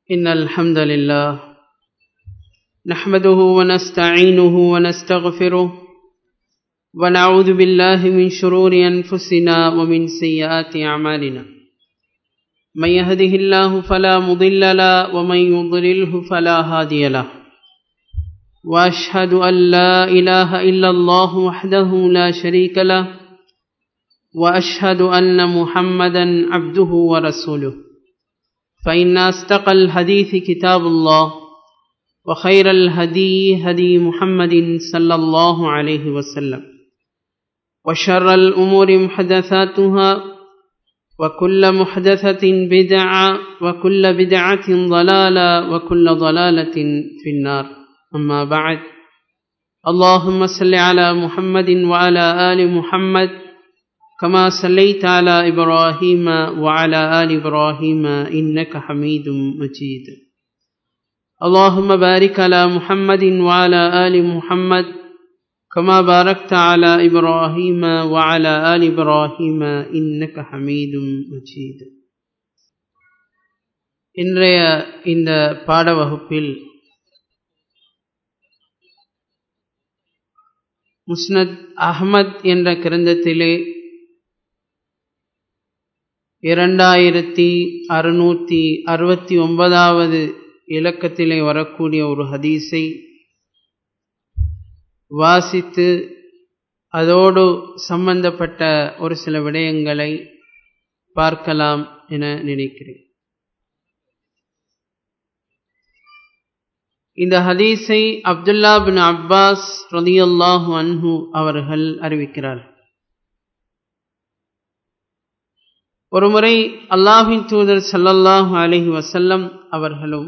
إن الحمد لله نحمده ونستعينه ونستغفره ونعوذ بالله من شرور أنفسنا ومن سيئات أعمالنا من يهده الله فلا مضل له ومن يضلله فلا هادي له وأشهد أن لا إله إلا الله وحده لا شريك له وأشهد أن محمدا عبده ورسوله فإن أصدق الحديث كتاب الله وخير الهدي هدي محمد صلى الله عليه وسلم وشر الأمور محدثاتها وكل محدثة بدعة وكل بدعة ضلالة وكل ضلالة في النار أما بعد اللهم صل على محمد وعلى آل محمد كما صليت على إبراهيم وعلى آل إبراهيم إنك حميد مجيد اللهم بارك على محمد وعلى آل محمد كما باركت على إبراهيم وعلى آل إبراهيم إنك حميد مجيد இன்றைய இந்த பாட வகுப்பில் முஸ்னத் அஹ்மத் என்ற கிரந்தத்திலே இரண்டாயிரத்தி அறுநூற்றி அறுபத்தி ஒன்பதாவது இலக்கத்திலே வரக்கூடிய ஒரு ஹதீஸை வாசித்து அதோடு சம்பந்தப்பட்ட ஒரு சில விடயங்களை பார்க்கலாம் என நினைக்கிறேன் இந்த ஹதீஸை அப்துல்லா பின் அப்பாஸ் ரதியுல்லாஹு அன்ஹு அவர்கள் அறிவிக்கிறார் ஒருமுறை அல்லாஹின் தூதர் சல்லல்லாஹு அலஹி வசல்லம் அவர்களும்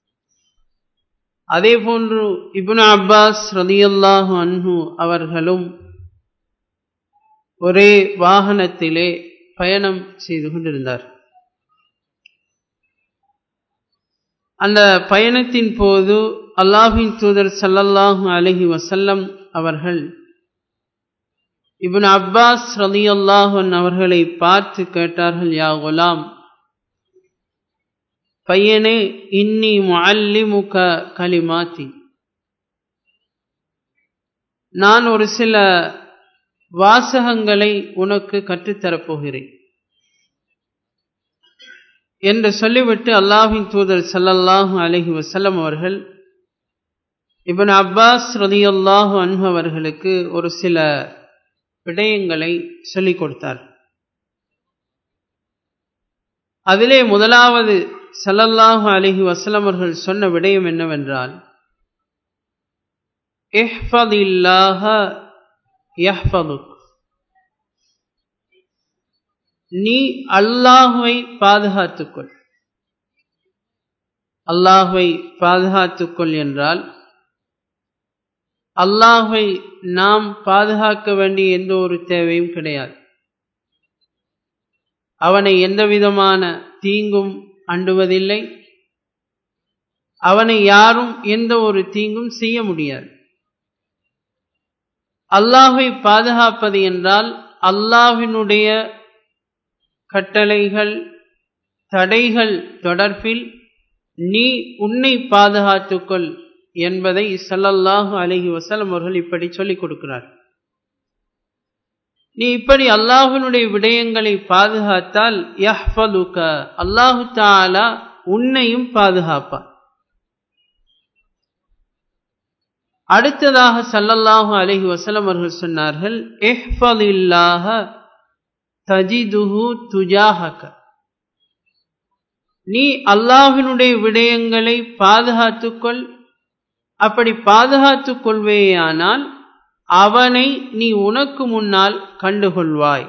அதே போன்று இபுன் அப்பாஸ் ரதியுல்லாஹு அன்ஹு அவர்களும் ஒரே வாகனத்திலே பயணம் செய்து கொண்டிருந்தார் அந்த பயணத்தின் போது அல்லாஹின் தூதர் சல்லல்லாஹு அலஹி வசல்லம் அவர்கள் இவன் அப்பாஸ் ரலி அல்லாஹன் அவர்களை பார்த்து கேட்டார்கள் யா குலாம் பையனே இன்னி முல்லிமுக கலிமாத்தி நான் ஒரு சில வாசகங்களை உனக்கு கற்றுத்தரப்போகிறேன் என்று சொல்லிவிட்டு அல்லாஹின் தூதர் சல்லல்லாஹு அலஹி வசல்லம் அவர்கள் இவன் அப்பாஸ் ரலியல்லாஹு அன்ஹு அவர்களுக்கு ஒரு சில விடயங்களை சொல்லிக் கொடுத்தார் அதிலே முதலாவது சல்லல்லாஹு அலஹி வசலம் அவர்கள் சொன்ன விடயம் என்னவென்றால் நீ அல்லாஹுவை பாதுகாத்துக்கொள் அல்லாஹுவை பாதுகாத்துக்கொள் என்றால் அல்லாஹை நாம் பாதுகாக்க வேண்டிய எந்த ஒரு தேவையும் கிடையாது அவனை எந்த விதமான தீங்கும் அண்டுவதில்லை அவனை யாரும் எந்த ஒரு தீங்கும் செய்ய முடியாது அல்லாஹை பாதுகாப்பது என்றால் அல்லாஹினுடைய கட்டளைகள் தடைகள் தொடர்பில் நீ உன்னை பாதுகாத்துக்கொள் என்பதை சல்லல்லாஹு அலஹி வசலம் அவர்கள் இப்படி சொல்லிக் கொடுக்கிறார் நீ இப்படி அல்லாஹுனுடைய விடயங்களை பாதுகாத்தால் யஹ்ஃபலுக அல்லாஹு தாலா உன்னையும் பாதுகாப்பார் அடுத்ததாக சல்லல்லாஹு அலஹி வசலம் அவர்கள் சொன்னார்கள் எஹ்ஃபலில்லாஹ தஜிதுஹு துஜாஹக நீ அல்லாஹினுடைய விடயங்களை பாதுகாத்துக்கொள் அப்படி பாதுகாத்துக் கொள்வேயானால் அவனை நீ உனக்கு முன்னால் கண்டுகொள்வாய்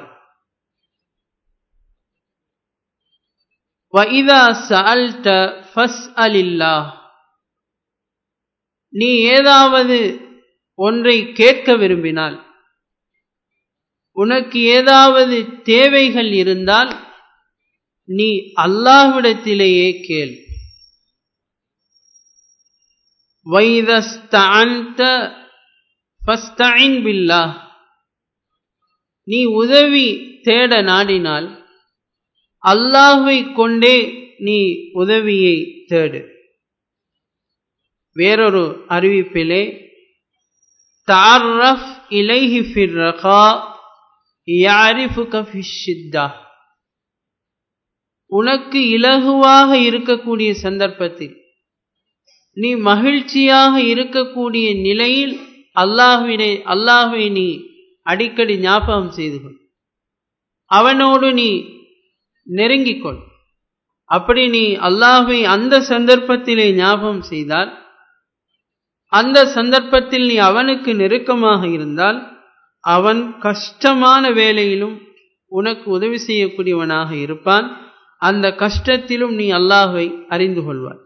நீ ஏதாவது ஒன்றை கேட்க விரும்பினால் உனக்கு ஏதாவது தேவைகள் இருந்தால் நீ அல்லாஹ்விடத்திலேயே கேள் வைதஸ்தஅன்த ஃபஸ்தஇன் பில்லாஹ் நீ உதவி தேட நாடினால் அல்லாஹ்வை கொண்டே நீ உதவியை தேடு வேறொரு அறிவிப்பிலே தாரஃப் இலைஹி ஃபிர் ரகா யாரிஃபுக ஃபிஷ்ஷித்தா உனக்கு இலகுவாக இருக்கக்கூடிய சந்தர்ப்பத்தில் நீ மகிழ்ச்சியாக இருக்கக்கூடிய நிலையில் அல்லாஹுவினை அல்லாஹுவை நீ அடிக்கடி ஞாபகம் செய்து கொள் அவனோடு நீ நெருங்கிக் கொள் அப்படி நீ அல்லாஹை அந்த சந்தர்ப்பத்திலே ஞாபகம் செய்தால் அந்த சந்தர்ப்பத்தில் நீ அவனுக்கு நெருக்கமாக இருந்தால் அவன் கஷ்டமான வேலையிலும் உனக்கு உதவி செய்யக்கூடியவனாக இருப்பான் அந்த கஷ்டத்திலும் நீ அல்லாஹை அறிந்து கொள்வாய்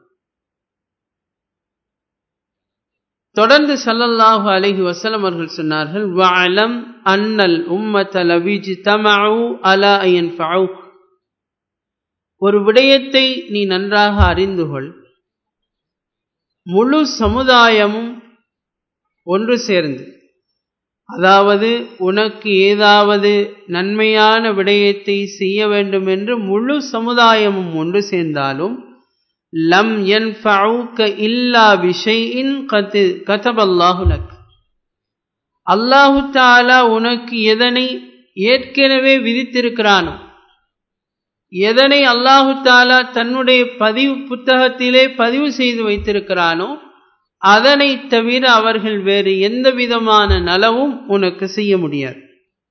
தொடர்ந்து சல்லல்லாஹு அலைஹி வசலம் அவர்கள் சொன்னார்கள் வஅலம் அன்னல் உம்மத லவிஜ் தமஉ அலா யன்ஃபஉக் ஒரு விடயத்தை நீ நன்றாக அறிந்து கொள் முழு சமுதாயமும் ஒன்று சேர்ந்து அதாவது உனக்கு ஏதாவது நன்மையான விடயத்தை செய்ய வேண்டும் என்று முழு சமுதாயமும் ஒன்று சேர்ந்தாலும் லம் யன்ஃபஉக இல்லா பிஷைஇன் கத் கதபல்லாஹு லக் அல்லாஹு தஆலா உனக்கு எதனை ஏற்கனவே விதித்திருக்கிறானோ எதனை அல்லாஹு தாலா தன்னுடைய பதிவு புத்தகத்திலே பதிவு செய்து வைத்திருக்கிறானோ அதனை தவிர அவர்கள் வேறு எந்த விதமான நலவும் உனக்கு செய்ய முடியாது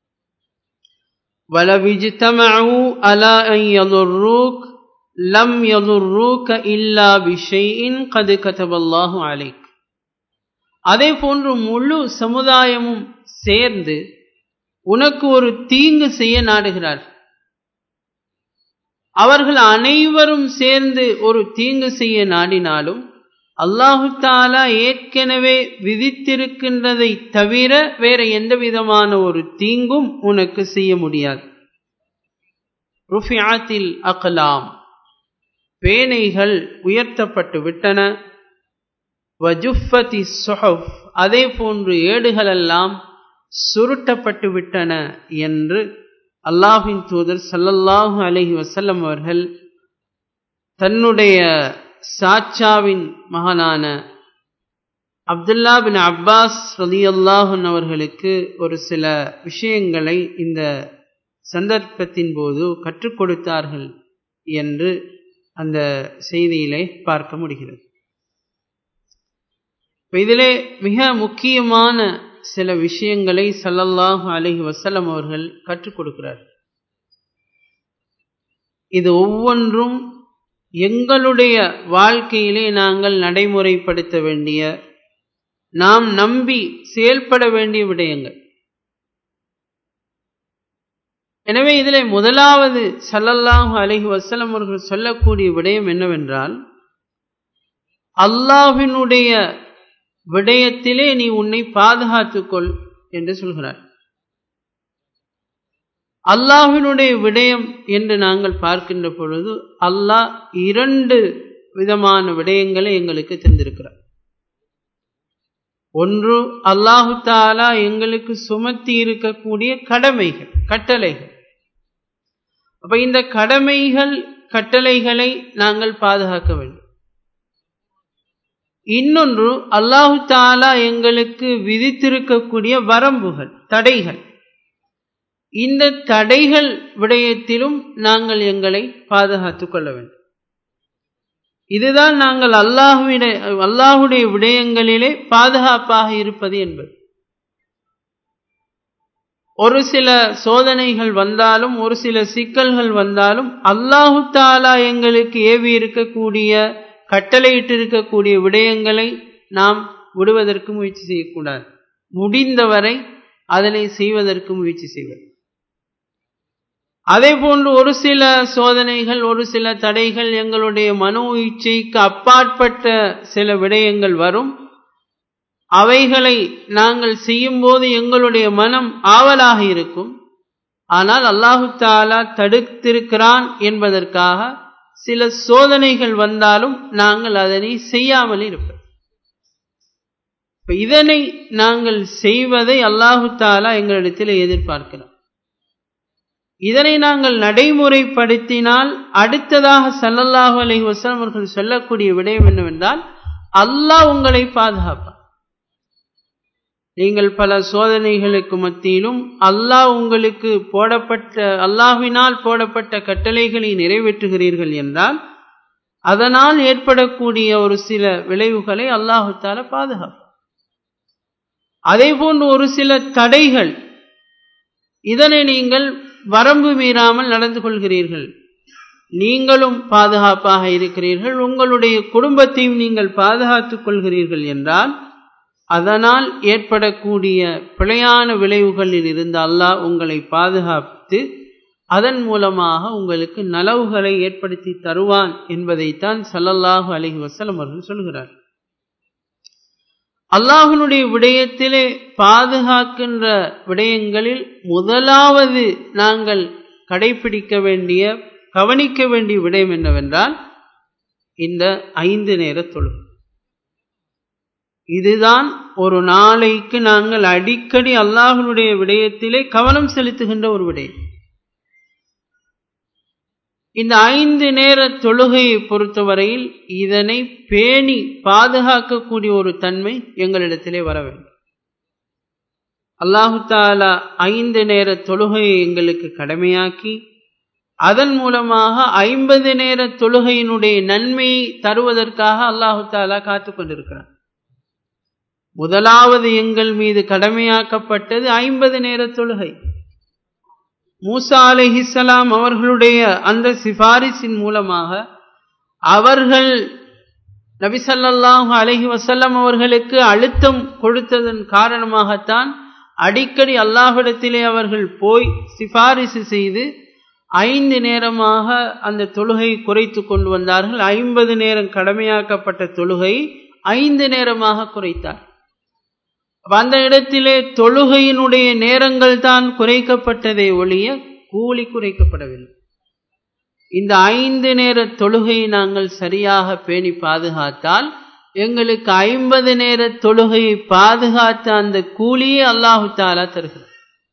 வலவிஜ்தமஉ அலா அன் யதுர்ரூக் லம் யதுர்ரூக இல்லா பிஷைஇன் கது கதபல்லாஹு அலைக் அதே போன்று முழு சமுதாயமும் சேர்ந்து உனக்கு ஒரு தீங்கு செய்ய நாடுகிறார்கள் அவர்கள் அனைவரும் சேர்ந்து ஒரு தீங்கு செய்ய நாடினாலும் அல்லாஹு தாலா ஏற்கனவே விதித்திருக்கின்றதை தவிர வேற எந்த விதமான ஒரு தீங்கும் உனக்கு செய்ய முடியாது ருஃபியாத்தில் அகலாம் பேனைகள் உயர்த்தப்பட்டு விட்டன வஜுஃபதி சுஹப் அதே போன்று ஏடுகளெல்லாம் சுருட்டப்பட்டு விட்டன என்று அல்லாஹின் தூதர் சல்லல்லாஹு அலஹி வசல்லம் அவர்கள் தன்னுடைய சாச்சாவின் மகனான அப்துல்லா பின் அப்பாஸ் ரதி அல்லாஹன் அவர்களுக்கு ஒரு சில விஷயங்களை இந்த சந்தர்ப்பத்தின் போது கற்றுக் கொடுத்தார்கள் என்று அந்த செய்தியிலே பார்க்க முடிகிறது இதிலே மிக முக்கியமான சில விஷயங்களை சல்லல்லாஹு அலஹி வசல்லம் அவர்கள் கற்றுக் கொடுக்கிறார் இது ஒவ்வொன்றும் எங்களுடைய வாழ்க்கையிலே நாங்கள் நடைமுறைப்படுத்த வேண்டிய நாம் நம்பி செயல்பட வேண்டிய விடயங்கள் எனவே இதில் முதலாவது சல்லல்லாஹு அலஹி வசலம் அவர்கள் சொல்லக்கூடிய விடயம் என்னவென்றால் அல்லாஹினுடைய விடயத்திலே நீ உன்னை பாதுகாத்துக்கொள் என்று சொல்கிறார் அல்லாஹினுடைய விடயம் என்று நாங்கள் பார்க்கின்ற பொழுது அல்லாஹ் இரண்டு விதமான விடயங்களை எங்களுக்கு தந்திருக்கிறார் ஒன்று அல்லாஹு தாலா எங்களுக்கு சுமத்தி இருக்கக்கூடிய கடமைகள் கட்டளைகள் அப்ப இந்த கடமைகள் கட்டளைகளை நாங்கள் பாதுகாக்க வேண்டும் இன்னொன்று அல்லாஹு தாலா எங்களுக்கு விதித்திருக்கக்கூடிய வரம்புகள் தடைகள் இந்த தடைகள் விடயத்திலும் நாங்கள் எங்களை பாதுகாத்துக் கொள்ள வேண்டும் இதுதான் நாங்கள் அல்லாஹுவிட அல்லாஹுடைய விடயங்களிலே பாதுகாப்பாக இருப்பது என்பது ஒரு சில சோதனைகள் வந்தாலும் ஒரு சில சிக்கல்கள் வந்தாலும் அல்லாஹு தாலா எங்களுக்கு ஏவி இருக்கக்கூடிய கட்டளையிட்டு இருக்கக்கூடிய விடயங்களை நாம் விடுவதற்கு முயற்சி செய்யக்கூடாது முடிந்தவரை அதனை செய்வதற்கு முயற்சி செய்வது அதே போன்று ஒரு சில சோதனைகள் ஒரு சில தடைகள் எங்களுடைய மனோ இச்சைக்கு அப்பாற்பட்ட சில விடயங்கள் வரும் அவைகளை நாங்கள் செய்யும்போது எங்களுடைய மனம் ஆவலாக இருக்கும் ஆனால் அல்லாஹு தாலா தடுத்திருக்கிறான் என்பதற்காக சில சோதனைகள் வந்தாலும் நாங்கள் அதனை செய்யாமல் இருப்போம் இதனை நாங்கள் செய்வதை அல்லாஹு தாலா எங்களிடத்தில் எதிர்பார்க்கிறோம் இதனை நாங்கள் நடைமுறைப்படுத்தினால் அடுத்ததாக சல்லல்லாஹு அலைஹி வஸல்லம் அவர்கள் சொல்லக்கூடிய விடயம் என்னவென்றால் அல்லாஹ் உங்களை பாதுகாப்பார் நீங்கள் பல சோதனைகளுக்கு மத்தியிலும் அல்லாஹ் உங்களுக்கு போடப்பட்ட அல்லாஹ்வினால் போடப்பட்ட கட்டளைகளை நிறைவேற்றுகிறீர்கள் என்றால் அதனால் ஏற்படக்கூடிய ஒரு சில விளைவுகளை அல்லாஹு தால பாதுகாப்பார் அதே போன்று ஒரு சில தடைகள் இதனை நீங்கள் வரம்பு மீறாமல் நடந்து கொள்கிறீர்கள் நீங்களும் பாதுகாப்பாக இருக்கிறீர்கள் உங்களுடைய குடும்பத்தையும் நீங்கள் பாதுகாத்துக் கொள்கிறீர்கள் என்றால் அதனால் ஏற்படக்கூடிய பிழையான விளைவுகளில் இருந்து அல்லாஹ் உங்களை பாதுகாத்து அதன் மூலமாக உங்களுக்கு நலவுகளை ஏற்படுத்தி தருவான் என்பதைத்தான் சல்லல்லாஹு அலஹி வசலம் அவர்கள் சொல்கிறார் அல்லாஹனுடைய விடயத்திலே பாதுகாக்கின்ற விடயங்களில் முதலாவது நாங்கள் கடைபிடிக்க வேண்டிய கவனிக்க வேண்டிய விடயம் என்னவென்றால் இந்த ஐந்து நேர தொழுகை இதுதான் ஒரு நாளைக்கு நாங்கள் அடிக்கடி அல்லாஹனுடைய விடயத்திலே கவனம் செலுத்துகின்ற ஒரு விடயம் இந்த ஐந்து நேர தொழுகையை பொறுத்தவரையில் இதனை பேணி பாதுகாக்கக்கூடிய ஒரு தன்மை எங்களிடத்திலே வர வேண்டும் அல்லாஹு தாலா ஐந்து நேர தொழுகையை எங்களுக்கு கடமையாக்கி அதன் மூலமாக ஐம்பது நேர தொழுகையினுடைய நன்மையை தருவதற்காக அல்லாஹு தாலா காத்து கொண்டிருக்கிறார் முதலாவது எங்கள் மீது கடமையாக்கப்பட்டது ஐம்பது நேர தொழுகை மூசா அலிஹிசலாம் அவர்களுடைய அந்த சிபாரிசின் மூலமாக அவர்கள் நபிசல்லாஹு அலஹி வசல்லம் அவர்களுக்கு அழுத்தம் கொடுத்ததன் காரணமாகத்தான் அடிக்கடி அல்லாஹிடத்திலே அவர்கள் போய் சிபாரிசு செய்து ஐந்து நேரமாக அந்த தொழுகை குறைத்து கொண்டு வந்தார்கள் ஐம்பது நேரம் கடமையாக்கப்பட்ட தொழுகை ஐந்து நேரமாக குறைத்தார் அந்த இடத்திலே தொழுகையினுடைய நேரங்கள் தான் குறைக்கப்பட்டதை ஒழிய கூலி குறைக்கப்படவில்லை இந்த ஐந்து நேர தொழுகையை நாங்கள் சரியாக பேணி பாதுகாத்தால் எங்களுக்கு ஐம்பது நேர தொழுகையை பாதுகாத்த அந்த கூலியை அல்லாஹு தாலா தருகிறார்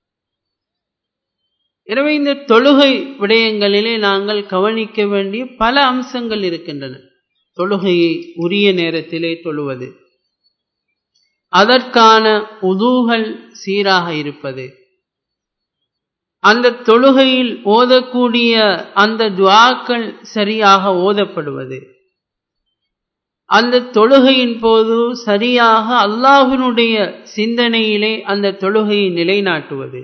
எனவே இந்த தொழுகை விடயங்களிலே நாங்கள் கவனிக்க வேண்டிய பல அம்சங்கள் இருக்கின்றன தொழுகையை உரிய நேரத்திலே தொழுவது அதற்கான உதூகள் சீராக இருப்பது அந்த தொழுகையில் ஓதக்கூடிய அந்த துவாக்கள் சரியாக ஓதப்படுவது அந்த தொழுகையின் போது சரியாக அல்லாஹினுடைய சிந்தனையிலே அந்த தொழுகையை நிலைநாட்டுவது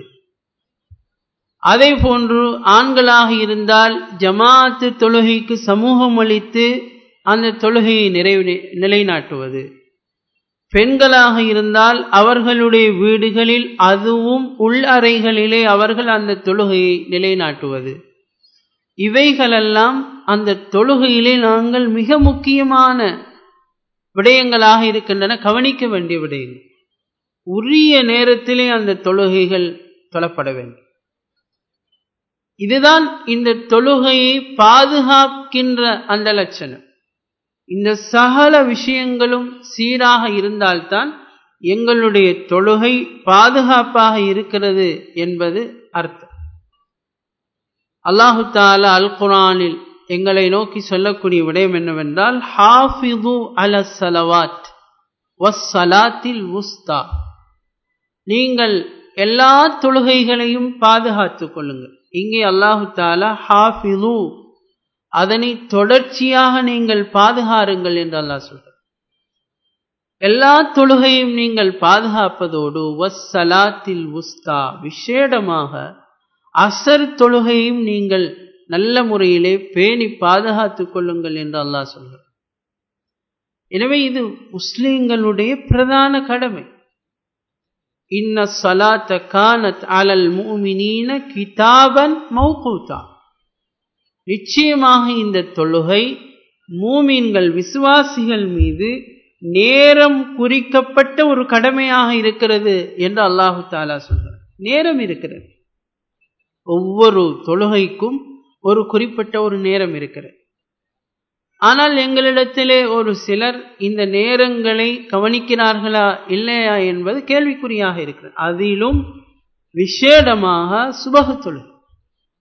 அதே போன்று ஆண்களாக இருந்தால் ஜமாத்து தொழுகைக்கு சமூகம் அளித்து அந்த தொழுகையை நிறைவு நிலைநாட்டுவது பெண்களாக இருந்தால் அவர்களுடைய வீடுகளில் அதுவும் உள் அறைகளிலே அவர்கள் அந்த தொழுகையை நிலைநாட்டுவது இவைகளெல்லாம் அந்த தொழுகையிலே நாங்கள் மிக முக்கியமான விடயங்களாக இருக்கின்றன கவனிக்க வேண்டிய விடயங்கள் உரிய நேரத்திலே அந்த தொழுகைகள் தொழப்பட வேண்டும் இதுதான் இந்த தொழுகையை பாதுகாக்கின்ற அந்த லட்சணம் இந்த சகல விஷயங்களும் சீராக இருந்தால்தான் எங்களுடைய தொழுகை பாதுகாப்பாக இருக்கிறது என்பது அர்த்தம் அல்லாஹு தாலா அல் குரானில் எங்களை நோக்கி சொல்லக்கூடிய விடயம் என்னவென்றால் ஹாஃபிது அல சலவாத் வசலாத்தில் உஸ்தா நீங்கள் எல்லா தொழுகைகளையும் பாதுகாத்துக் கொள்ளுங்கள் இங்கே அல்லாஹு தாலா ஹாஃபிது அதனை தொடர்ச்சியாக நீங்கள் பாதுகாருங்கள் என்று அல்லாஹ் சொல்றார் எல்லா தொழுகையும் நீங்கள் பாதுகாப்பதோடு வசலாத்தில் உஸ்தா விசேடமாக அசர் தொழுகையும் நீங்கள் நல்ல முறையிலே பேணி பாதுகாத்துக் கொள்ளுங்கள் என்று அல்லாஹ் சொல்கிறார் எனவே இது முஸ்லிம்களுடைய பிரதான கடமை இன்ன சலாத்த கானத் அலல் மூமினீன கிதாபன் மௌகூதா நிச்சயமாக இந்த தொழுகை மூமீன்கள் விசுவாசிகள் மீது நேரம் குறிக்கப்பட்ட ஒரு கடமையாக இருக்கிறது என்று அல்லாஹு தாலா சொல்கிறார் நேரம் இருக்கிறது ஒவ்வொரு தொழுகைக்கும் ஒரு குறிப்பிட்ட ஒரு நேரம் இருக்கிறது ஆனால் எங்களிடத்திலே ஒரு சிலர் இந்த நேரங்களை கவனிக்கிறார்களா இல்லையா என்பது கேள்விக்குறியாக இருக்கிறது அதிலும் விசேடமாக சுபக தொழுகை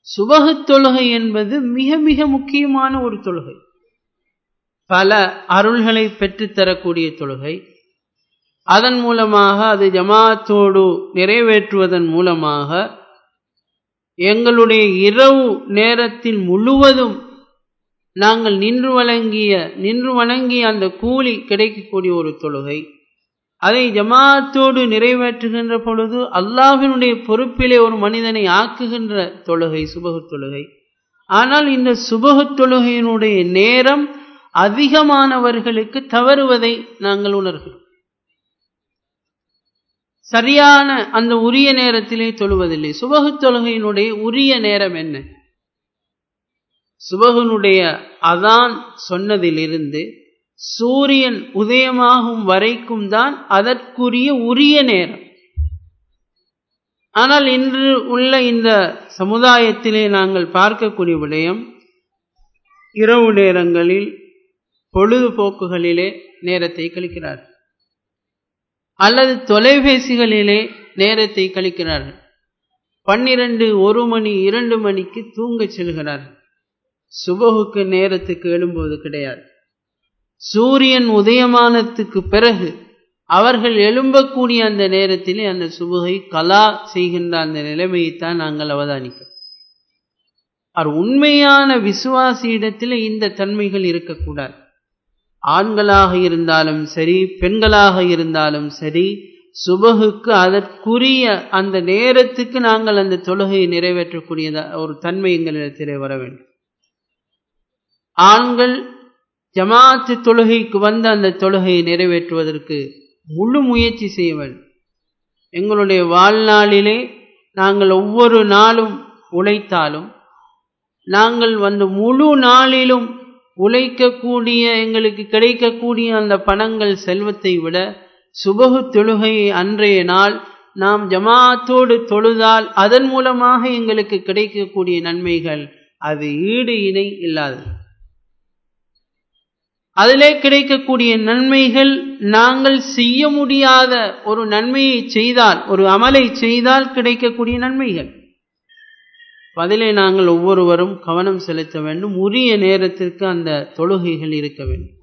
சுபகு தொழுகை என்பது மிக மிக முக்கியமான ஒரு தொழுகை பல அருள்களை பெற்றுத்தரக்கூடிய தொழுகை அதன் மூலமாக அது ஜமாத்தோடு நிறைவேற்றுவதன் மூலமாக எங்களுடைய இரவு நேரத்தில் முழுவதும் நாங்கள் நின்று வழங்கிய நின்று வணங்கிய அந்த கூலி கிடைக்கக்கூடிய ஒரு தொழுகை அதை ஜமாத்தோடு நிறைவேற்றுகின்ற பொழுது அல்லாஹினுடைய பொறுப்பிலே ஒரு மனிதனை ஆக்குகின்ற தொழுகை சுபகு தொழுகை ஆனால் இந்த சுபகு தொழுகையினுடைய நேரம் அதிகமானவர்களுக்கு தவறுவதை நாங்கள் உணர்கிறோம் சரியான அந்த உரிய நேரத்திலே தொழுவதில்லை சுபகு தொழுகையினுடைய உரிய நேரம் என்ன சுபகுனுடைய அதான் சொன்னதிலிருந்து சூரியன் உதயமாகும் வரைக்கும் தான் அதற்குரிய உரிய நேரம் ஆனால் இன்று உள்ள இந்த சமுதாயத்திலே நாங்கள் பார்க்கக்கூடிய விடயம் இரவு நேரங்களில் பொழுதுபோக்குகளிலே நேரத்தை கழிக்கிறார்கள் அல்லது தொலைபேசிகளிலே நேரத்தை கழிக்கிறார்கள் பன்னிரண்டு ஒரு மணி இரண்டு மணிக்கு தூங்கச் செல்கிறார்கள் சுபகுக்கு நேரத்துக்கு எழும்போது கிடையாது சூரியன் உதயமானத்துக்கு பிறகு அவர்கள் எழும்பக்கூடிய அந்த நேரத்திலே அந்த சுபகை கலா செய்கின்ற அந்த நிலைமையைத்தான் நாங்கள் அவதானிக்கிறோம் அவர் உண்மையான விசுவாசியிடத்தில் இந்த தன்மைகள் இருக்கக்கூடாது ஆண்களாக இருந்தாலும் சரி பெண்களாக இருந்தாலும் சரி சுபகுக்கு அதற்குரிய அந்த நேரத்துக்கு நாங்கள் அந்த தொழுகையை நிறைவேற்றக்கூடிய ஒரு தன்மை எங்களிடத்திலே வர வேண்டும் ஆண்கள் ஜமாத்து தொழுகைக்கு வந்து அந்த தொழுகையை நிறைவேற்றுவதற்கு முழு முயற்சி செய்ய வேண்டும் எங்களுடைய வாழ்நாளிலே நாங்கள் ஒவ்வொரு நாளும் உழைத்தாலும் நாங்கள் வந்து முழு நாளிலும் உழைக்கக்கூடிய எங்களுக்கு கிடைக்கக்கூடிய அந்த பணங்கள் செல்வத்தை விட சுபகு தொழுகையை அன்றைய நாள் நாம் ஜமாத்தோடு தொழுதால் அதன் மூலமாக எங்களுக்கு கிடைக்கக்கூடிய நன்மைகள் அது ஈடு இணை இல்லாதது அதிலே கிடைக்கக்கூடிய நன்மைகள் நாங்கள் செய்ய முடியாத ஒரு நன்மையை செய்தால் ஒரு அமலை செய்தால் கிடைக்கக்கூடிய நன்மைகள் அதிலே நாங்கள் ஒவ்வொருவரும் கவனம் செலுத்த வேண்டும் உரிய நேரத்திற்கு அந்த தொழுகைகள் இருக்க வேண்டும்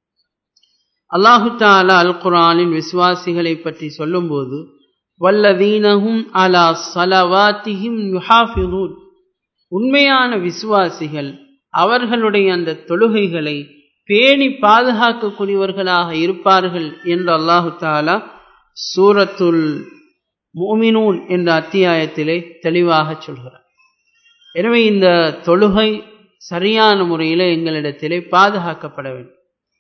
அல்லாஹு தாலா அல் குரானின் விசுவாசிகளை பற்றி சொல்லும்போது வல்லதீனகும் அலா சலவாத்திஹிம் யுஹாஃபிதூன் உண்மையான விசுவாசிகள் அவர்களுடைய அந்த தொழுகைகளை பேணி பாதுகாக்கக்கூடியவர்களாக இருப்பார்கள் என்று அல்லாஹு தாலா சூரத்துல் மோமினூன் என்ற அத்தியாயத்திலே தெளிவாக சொல்கிறார் எனவே இந்த தொழுகை சரியான முறையில் எங்களிடத்திலே பாதுகாக்கப்பட வேண்டும்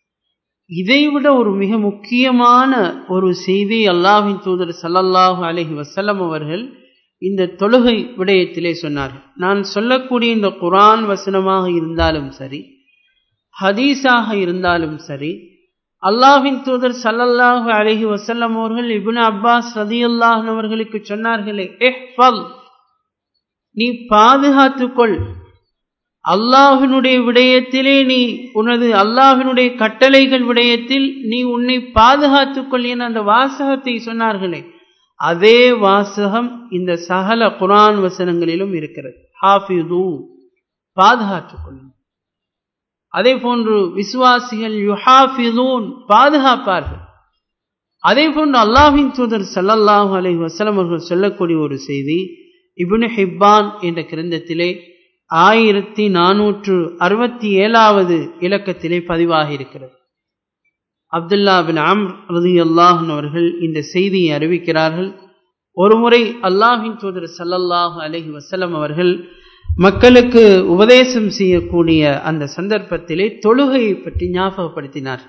இதைவிட ஒரு மிக முக்கியமான ஒரு செய்தி அல்லாஹின் தூதர் சல்லல்லாஹு அலஹி வசல்லம் அவர்கள் இந்த தொழுகை விடயத்திலே சொன்னார்கள் நான் சொல்லக்கூடிய இந்த குரான் வசனமாக இருந்தாலும் சரி ஹதீஸாக இருந்தாலும் சரி அல்லாஹின் தூதர் சல்லல்லாஹு அலஹி வசல்லம் அவர்கள் இபுன் அப்பாஸ் ரதி அல்லாஹன் அவர்களுக்கு சொன்னார்களே எஹ்ஃபல் நீ பாதுகாத்துக்கொள் அல்லாஹினுடைய விடயத்திலே நீ உனது அல்லாஹினுடைய கட்டளைகள் விடயத்தில் நீ உன்னை பாதுகாத்துக்கொள் என அந்த வாசகத்தை சொன்னார்களே அதே வாசகம் இந்த சகல குரான் வசனங்களிலும் இருக்கிறது ஹாஃபிது பாதுகாத்துக்கொள்ளும் அதே போன்று விசுவாசிகள் யுஹாஃபிதூன் பாதுகாப்பார்கள் அதே போன்று அல்லாஹின் தூதர் சல்லல்லாஹு அலைஹி வசலம் அவர்கள் சொல்லக்கூடிய ஒரு செய்தி இபுனு ஹிப்பான் என்ற கிரந்தத்திலே ஆயிரத்தி நானூற்று அறுபத்தி ஏழாவது இலக்கத்திலே பதிவாகி இருக்கிறது அப்துல்லா பின் அம் ரதி அல்லாஹன் அவர்கள் இந்த செய்தியை அறிவிக்கிறார்கள் ஒருமுறை அல்லாஹின் தூதர் சல்லல்லாஹு அலஹி வசலம் அவர்கள் மக்களுக்கு உபதேசம் செய்யக்கூடிய அந்த சந்தர்ப்பத்திலே தொழுகையை பற்றி ஞாபகப்படுத்தினார்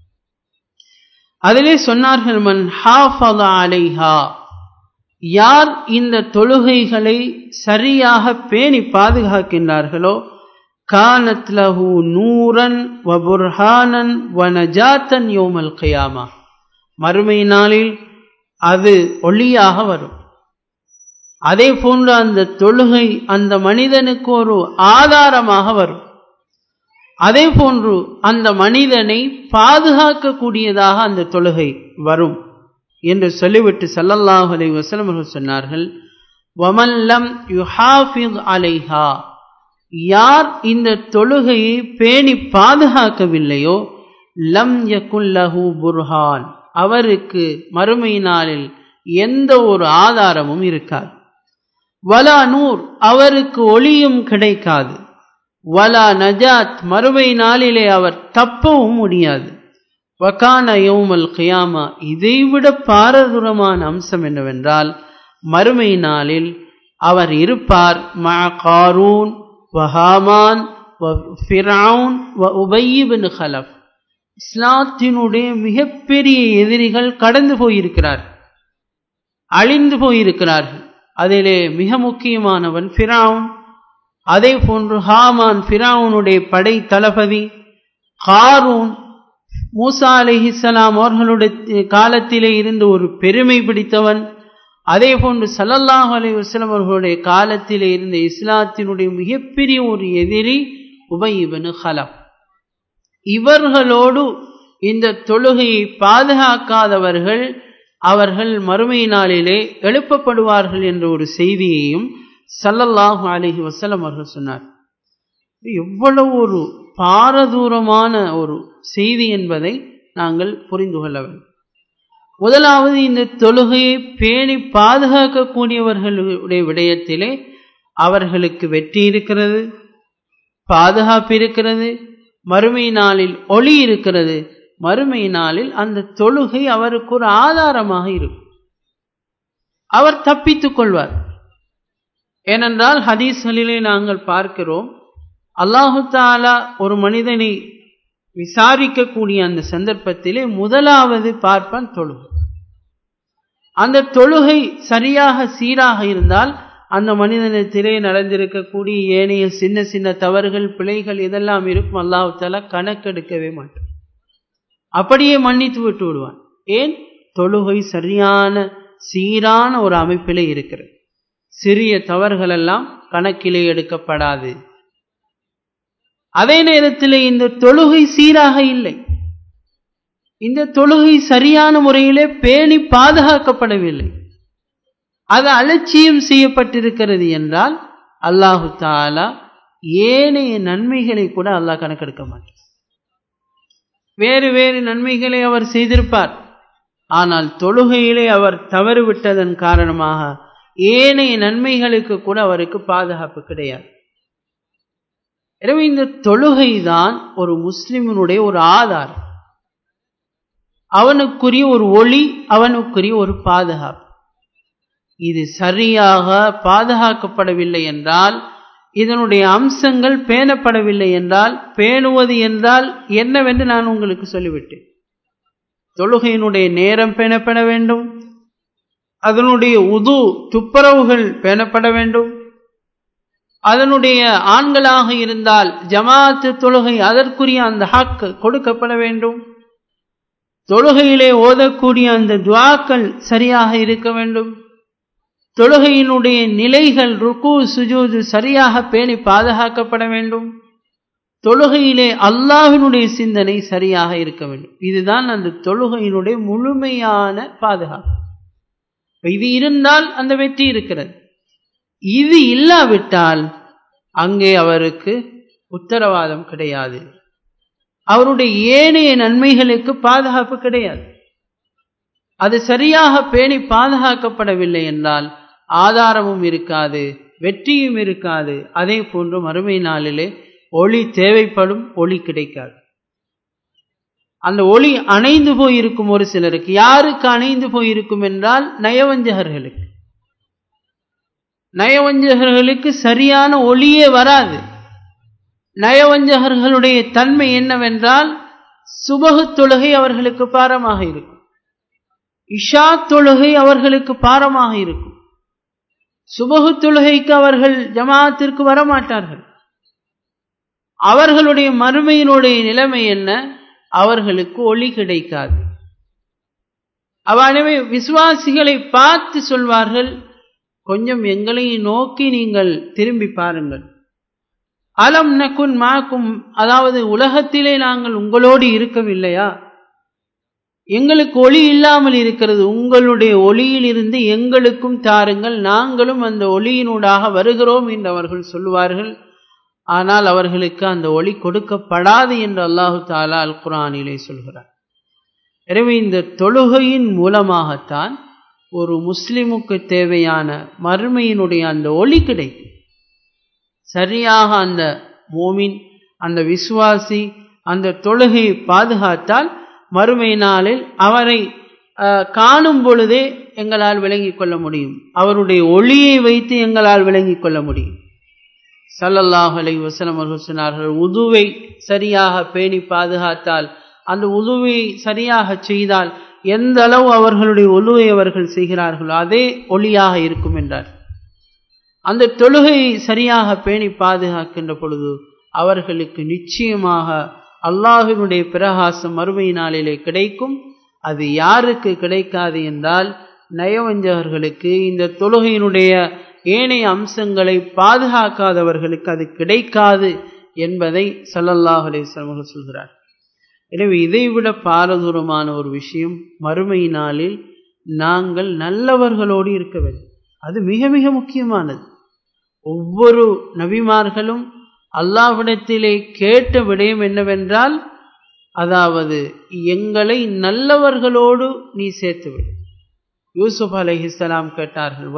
அதிலே சொன்னார்கள் மன் ஹாஃபதா அலைஹா யார் இந்த தொழுகைகளை சரியாக பேணி பாதுகாக்கின்றார்களோ கானத் லஹு நூரன் வ புர்ஹானன் வ நஜாத்தன் யோமல் கயாமா மறுமை நாளில் அது ஒளியாக வரும் அதே போன்று அந்த தொழுகை அந்த மனிதனுக்கு ஒரு ஆதாரமாக வரும் அதே போன்று அந்த மனிதனை பாதுகாக்கக்கூடியதாக அந்த தொழுகை வரும் என்று சொல்லிவிட்டு சல்லல்லாஹு அலை வசலம் அவர்கள் சொன்னார்கள் வமல்லம் யுஹாஃபித் அலைஹா யார் இந்த தொழுகையை பேணி பாதுகாக்கவில்லையோ லம் யகுல்லஹு புர்ஹான் அவருக்கு மறுமை நாளில் எந்த ஒரு ஆதாரமும் இருக்காது வலா நூர் அவருக்கு ஒளியும் கிடைக்காது வலா நஜாத் மறுமை நாளிலே அவர் தப்பவும் முடியாது வகான யௌமல் கியாமா இதைவிட பாரதூரமான அம்சம் என்னவென்றால் மறுமை நாளில் அவர் இருப்பார் மா காரூன் வஹாமான் ஃபிரவுன் வ உபையிபின் ஹலஃப் இஸ்லாத்தினுடைய மிகப்பெரிய எதிரிகள் கடந்து போயிருக்கிறார் அழிந்து போயிருக்கிறார்கள் அதிலே மிக முக்கியமானவன் ஃபிரவுன் அதே போன்று ஹாமான் ஃபிரவுனுடைய படை தளபதி காரூன் மூசா அலிஹிசலாம் அவர்களுடைய காலத்திலே இருந்து ஒரு பெருமை பிடித்தவன் அதே போன்று சல்லல்லாஹ் அலி வஸ்லம் அவர்களுடைய காலத்திலே இருந்த இஸ்லாத்தினுடைய மிகப்பெரிய ஒரு எதிரி உபயிபனு ஹலம் இவர்களோடு இந்த தொழுகையை பாதுகாக்காதவர்கள் அவர்கள் மறுமை நாளிலே எழுப்பப்படுவார்கள் என்ற ஒரு செய்தியையும் சல்லல்லாஹு அலிஹி வசலம் அவர்கள் சொன்னார் எவ்வளவு ஒரு பாரதூரமான ஒரு செய்தி என்பதை நாங்கள் புரிந்து கொள்ள வேண்டும் முதலாவது இந்த தொழுகையை பேணி பாதுகாக்கக்கூடியவர்களுடைய விடயத்திலே அவர்களுக்கு வெற்றி இருக்கிறது பாதுகாப்பு இருக்கிறது மறுமை நாளில் ஒளி இருக்கிறது மறுமை நாளில் அந்த தொழுகை அவருக்கு ஒரு ஆதாரமாக இருக்கும் அவர் தப்பித்துக் கொள்வார் ஏனென்றால் ஹதீஸ்களிலே நாங்கள் பார்க்கிறோம் அல்லாஹு தாலா ஒரு மனிதனை விசாரிக்கக்கூடிய அந்த சந்தர்ப்பத்திலே முதலாவது பார்ப்பான் தொழுகை அந்த தொழுகை சரியாக சீராக இருந்தால் அந்த மனிதனத்திலே நடந்திருக்கக்கூடிய ஏனைய சின்ன சின்ன தவறுகள் பிழைகள் இதெல்லாம் இருக்கும் அல்லாஹு தாலா கணக்கெடுக்கவே மாட்டான் அப்படியே மன்னித்து விட்டு விடுவான் ஏன் தொழுகை சரியான சீரான ஒரு அமைப்பிலே இருக்கிறது சிறிய தவறுகள் எல்லாம் கணக்கிலே எடுக்கப்படாது அதே நேரத்தில் இந்த தொழுகை சீராக இல்லை இந்த தொழுகை சரியான முறையிலே பேணி பாதுகாக்கப்படவில்லை அது அலட்சியம் செய்யப்பட்டிருக்கிறது என்றால் அல்லாஹு தாலா ஏனைய நன்மைகளை கூட அல்லாஹ் கணக்கெடுக்க மாட்டார் வேறு வேறு நன்மைகளை அவர் செய்திருப்பார் ஆனால் தொழுகையிலே அவர் தவறு விட்டதன் காரணமாக ஏனைய நன்மைகளுக்கு கூட அவருக்கு பாதுகாப்பு கிடையாது எனவே இந்த தொழுகை தான் ஒரு முஸ்லிமனுடைய ஒரு ஆதாரம் அவனுக்குரிய ஒரு ஒளி அவனுக்குரிய ஒரு பாதுகாப்பு இது சரியாக பாதுகாக்கப்படவில்லை என்றால் இதனுடைய அம்சங்கள் பேணப்படவில்லை என்றால் பேணுவது என்றால் என்னவென்று நான் உங்களுக்கு சொல்லிவிட்டேன் தொழுகையினுடைய நேரம் பேணப்பட வேண்டும் அதனுடைய உது துப்புரவுகள் பேணப்பட வேண்டும் அதனுடைய ஆண்களாக இருந்தால் ஜமாத்து தொழுகை அதற்குரிய அந்த ஹக் கொடுக்கப்பட வேண்டும் தொழுகையிலே ஓதக்கூடிய அந்த துவாக்கள் சரியாக இருக்க வேண்டும் தொழுகையினுடைய நிலைகள் ருக்கு சுஜூது சரியாக பேணி பாதுகாக்கப்பட வேண்டும் தொழுகையிலே அல்லாஹினுடைய சிந்தனை சரியாக இருக்க வேண்டும் இதுதான் அந்த தொழுகையினுடைய முழுமையான பாதுகாப்பு இது இருந்தால் அந்த வெற்றி இருக்கிறது இது இல்லாவிட்டால் அங்கே அவருக்கு உத்தரவாதம் கிடையாது அவருடைய ஏனைய நன்மைகளுக்கு பாதுகாப்பு கிடையாது அது சரியாக பேணி பாதுகாக்கப்படவில்லை என்றால் ஆதாரமும் இருக்காது வெற்றியும் இருக்காது அதே போன்று மறுமை நாளிலே ஒளி தேவைப்படும் ஒளி கிடைக்காது அந்த ஒளி அணைந்து போயிருக்கும் ஒரு சிலருக்கு யாருக்கு அணைந்து போயிருக்கும் என்றால் நயவஞ்சகர்களுக்கு நயவஞ்சகர்களுக்கு சரியான ஒளியே வராது நயவஞ்சகர்களுடைய தன்மை என்னவென்றால் சுபகு தொழுகை அவர்களுக்கு பாரமாக இருக்கும் இஷா தொழுகை அவர்களுக்கு பாரமாக இருக்கும் சுபகு தொழுகைக்கு அவர்கள் ஜமாத்திற்கு வரமாட்டார்கள் அவர்களுடைய மறுமையினுடைய நிலைமை என்ன அவர்களுக்கு ஒளி கிடைக்காது அவனவே விசுவாசிகளை பார்த்து சொல்வார்கள் கொஞ்சம் எங்களை நோக்கி நீங்கள் திரும்பி பாருங்கள் அலம் நக்குன் மாக்கும் அதாவது உலகத்திலே நாங்கள் உங்களோடு இருக்கவில்லையா எங்களுக்கு ஒளி இல்லாமல் இருக்கிறது உங்களுடைய ஒளியில் இருந்து எங்களுக்கும் தாருங்கள் நாங்களும் அந்த ஒளியினூடாக வருகிறோம் என்று அவர்கள் சொல்லுவார்கள் ஆனால் அவர்களுக்கு அந்த ஒளி கொடுக்கப்படாது என்று அல்லாஹு தாலா அல் குரானிலே சொல்கிறார் எனவே இந்த தொழுகையின் மூலமாகத்தான் ஒரு முஸ்லிமுக்கு தேவையான மறுமையினுடைய அந்த ஒளி கிடைக்கும் சரியாக அந்த மோமின் அந்த விசுவாசி அந்த தொழுகையை பாதுகாத்தால் மறுமை நாளில் அவரை காணும் பொழுதே எங்களால் விளங்கிக் கொள்ள முடியும் அவருடைய ஒளியை வைத்து எங்களால் விளங்கிக் கொள்ள முடியும் சல்லல்லாஹ் அலை வசலம் அவர்கள் சொன்னார்கள் உதுவை சரியாக பேணி பாதுகாத்தால் அந்த உதுவை சரியாக செய்தால் எந்த அளவு அவர்களுடைய ஒலுவை அவர்கள் செய்கிறார்களோ அதே ஒளியாக இருக்கும் என்றார் அந்த தொழுகையை சரியாக பேணி பாதுகாக்கின்ற பொழுது அவர்களுக்கு நிச்சயமாக அல்லாஹினுடைய பிரகாசம் மறுமை நாளிலே கிடைக்கும் அது யாருக்கு கிடைக்காது என்றால் நயவஞ்சகர்களுக்கு இந்த தொழுகையினுடைய ஏனைய அம்சங்களை பாதுகாக்காதவர்களுக்கு அது கிடைக்காது என்பதை சல்லல்லாஹ் அலிஸ்லாம் அவர்கள் சொல்கிறார் எனவே இதைவிட பாரதூரமான ஒரு விஷயம் மறுமை நாளில் நாங்கள் நல்லவர்களோடு இருக்க வேண்டும் அது மிக மிக முக்கியமானது ஒவ்வொரு நபிமார்களும் அல்லாஹ்விடத்திலே கேட்ட விடயம் என்னவென்றால் அதாவது எங்களை நல்லவர்களோடு நீ சேர்த்துவிடு யூசுப் அலைஹிஸ்லாம் கேட்டார்கள்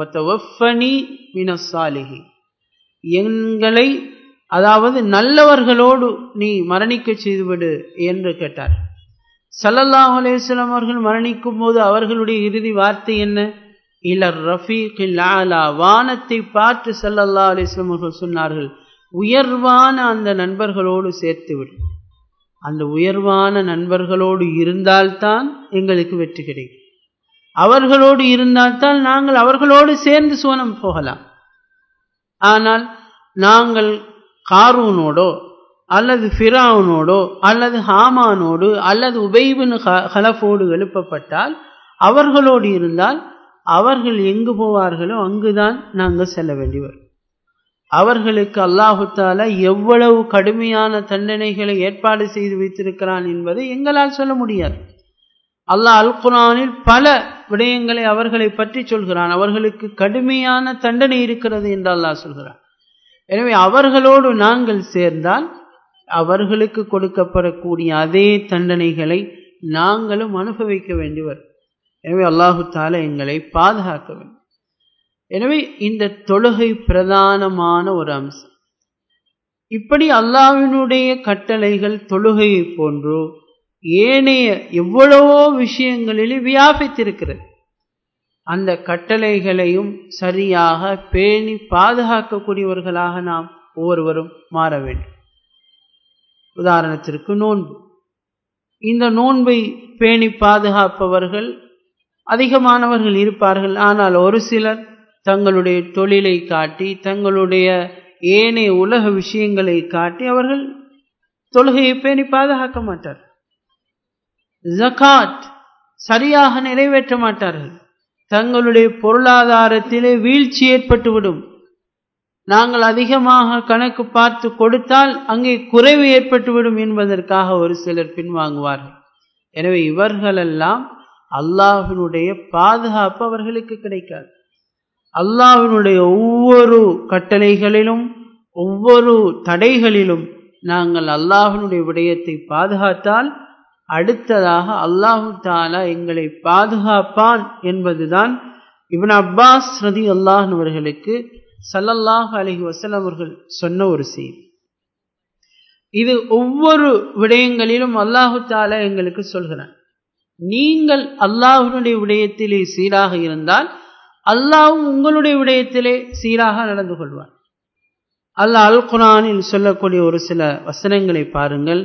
எங்களை அதாவது நல்லவர்களோடு நீ மரணிக்க செய்துவிடு என்று கேட்டார் சல்லல்லாஹ் அலேஸ்லாம் அவர்கள் மரணிக்கும் போது அவர்களுடைய இறுதி வார்த்தை என்ன இலர் ரஃபீக் ஆலா வானத்தை பார்த்து சல்லல்லா அலிஸ்லாம் அவர்கள் சொன்னார்கள் உயர்வான அந்த நண்பர்களோடு சேர்த்துவிடு அந்த உயர்வான நண்பர்களோடு இருந்தால்தான் எங்களுக்கு வெற்றி கிடைக்கும் அவர்களோடு இருந்தால்தான் நாங்கள் அவர்களோடு சேர்ந்து சோனம் போகலாம் ஆனால் நாங்கள் காரூனோடோ அல்லது ஃபிராவுனோடோ அல்லது ஹாமானோடு அல்லது உபைபின் ஹலஃபோடு எழுப்பப்பட்டால் அவர்களோடு இருந்தால் அவர்கள் எங்கு போவார்களோ அங்குதான் நாங்கள் செல்ல வேண்டி வரும் அவர்களுக்கு அல்லாஹுத்தால எவ்வளவு கடுமையான தண்டனைகளை ஏற்பாடு செய்து வைத்திருக்கிறான் என்பதை எங்களால் சொல்ல முடியாது அல்லாஹ் அல் குரானில் பல விடயங்களை அவர்களை பற்றி சொல்கிறான் அவர்களுக்கு கடுமையான தண்டனை இருக்கிறது என்று அல்லாஹ் சொல்கிறான் எனவே அவர்களோடு நாங்கள் சேர்ந்தால் அவர்களுக்கு கொடுக்கப்படக்கூடிய அதே தண்டனைகளை நாங்களும் அனுபவிக்க வேண்டி வரும் எனவே அல்லாஹு தால எங்களை பாதுகாக்க வேண்டும் எனவே இந்த தொழுகை பிரதானமான ஒரு அம்சம் இப்படி அல்லாவினுடைய கட்டளைகள் தொழுகையை போன்று ஏனைய எவ்வளவோ விஷயங்களிலே வியாபித்திருக்கிறது அந்த கட்டளைகளையும் சரியாக பேணி பாதுகாக்கக்கூடியவர்களாக நாம் ஒவ்வொருவரும் மாற வேண்டும் உதாரணத்திற்கு நோன்பு இந்த நோன்பை பேணி பாதுகாப்பவர்கள் அதிகமானவர்கள் இருப்பார்கள் ஆனால் ஒரு சிலர் தங்களுடைய தொழிலை காட்டி தங்களுடைய ஏனைய உலக விஷயங்களை காட்டி அவர்கள் தொழுகையை பேணி பாதுகாக்க மாட்டார் ஜகாத் சரியாக நிறைவேற்ற மாட்டார்கள் தங்களுடைய பொருளாதாரத்திலே வீழ்ச்சி ஏற்பட்டுவிடும் நாங்கள் அதிகமாக கணக்கு பார்த்து கொடுத்தால் அங்கே குறைவு ஏற்பட்டுவிடும் என்பதற்காக ஒரு சிலர் பின்வாங்குவார்கள் எனவே இவர்களெல்லாம் அல்லாஹினுடைய பாதுகாப்பு அவர்களுக்கு கிடைக்காது அல்லாஹினுடைய ஒவ்வொரு கட்டளைகளிலும் ஒவ்வொரு தடைகளிலும் நாங்கள் அல்லாஹினுடைய விடயத்தை பாதுகாத்தால் அடுத்ததாக அல்லாஹு தாலா எங்களை பாதுகாப்பான் என்பதுதான் இவன் அப்பாஸ் ரதி அல்லாஹ் அவர்களுக்கு சல்லல்லாஹ் அலஹி வசலம் அவர்கள் சொன்ன ஒரு செய்தி இது ஒவ்வொரு விடயங்களிலும் அல்லாஹு தாலா எங்களுக்கு சொல்கிறான் நீங்கள் அல்லாஹுடைய விடயத்திலே சீராக இருந்தால் அல்லாஹும் உங்களுடைய விடயத்திலே சீராக நடந்து கொள்வார் அல்லாஹ் அல் குரானில் சொல்லக்கூடிய ஒரு சில வசனங்களை பாருங்கள்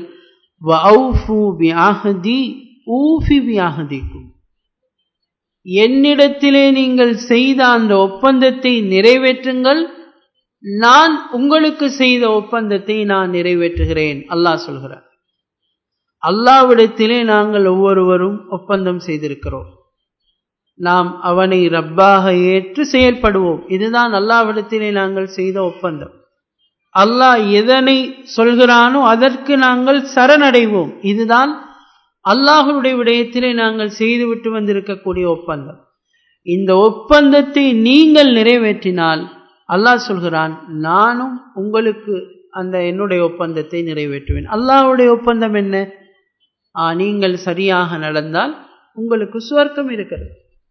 என்னிடத்திலே நீங்கள் செய்த அந்த ஒப்பந்தத்தை நிறைவேற்றுங்கள் நான் உங்களுக்கு செய்த ஒப்பந்தத்தை நான் நிறைவேற்றுகிறேன் அல்லாஹ் சொல்கிறார் அல்லாவிடத்திலே நாங்கள் ஒவ்வொருவரும் ஒப்பந்தம் செய்திருக்கிறோம் நாம் அவனை ரப்பாக ஏற்று செயல்படுவோம் இதுதான் அல்லாவிடத்திலே நாங்கள் செய்த ஒப்பந்தம் அல்லாஹ் எதனை சொல்கிறானோ அதற்கு நாங்கள் சரணடைவோம் இதுதான் அல்லாஹனுடைய விடயத்திலே நாங்கள் செய்துவிட்டு வந்திருக்கக்கூடிய ஒப்பந்தம் இந்த ஒப்பந்தத்தை நீங்கள் நிறைவேற்றினால் அல்லாஹ் சொல்கிறான் நானும் உங்களுக்கு அந்த என்னுடைய ஒப்பந்தத்தை நிறைவேற்றுவேன் அல்லாஹுடைய ஒப்பந்தம் என்ன நீங்கள் சரியாக நடந்தால் உங்களுக்கு சுவர்க்கம் இருக்கிறது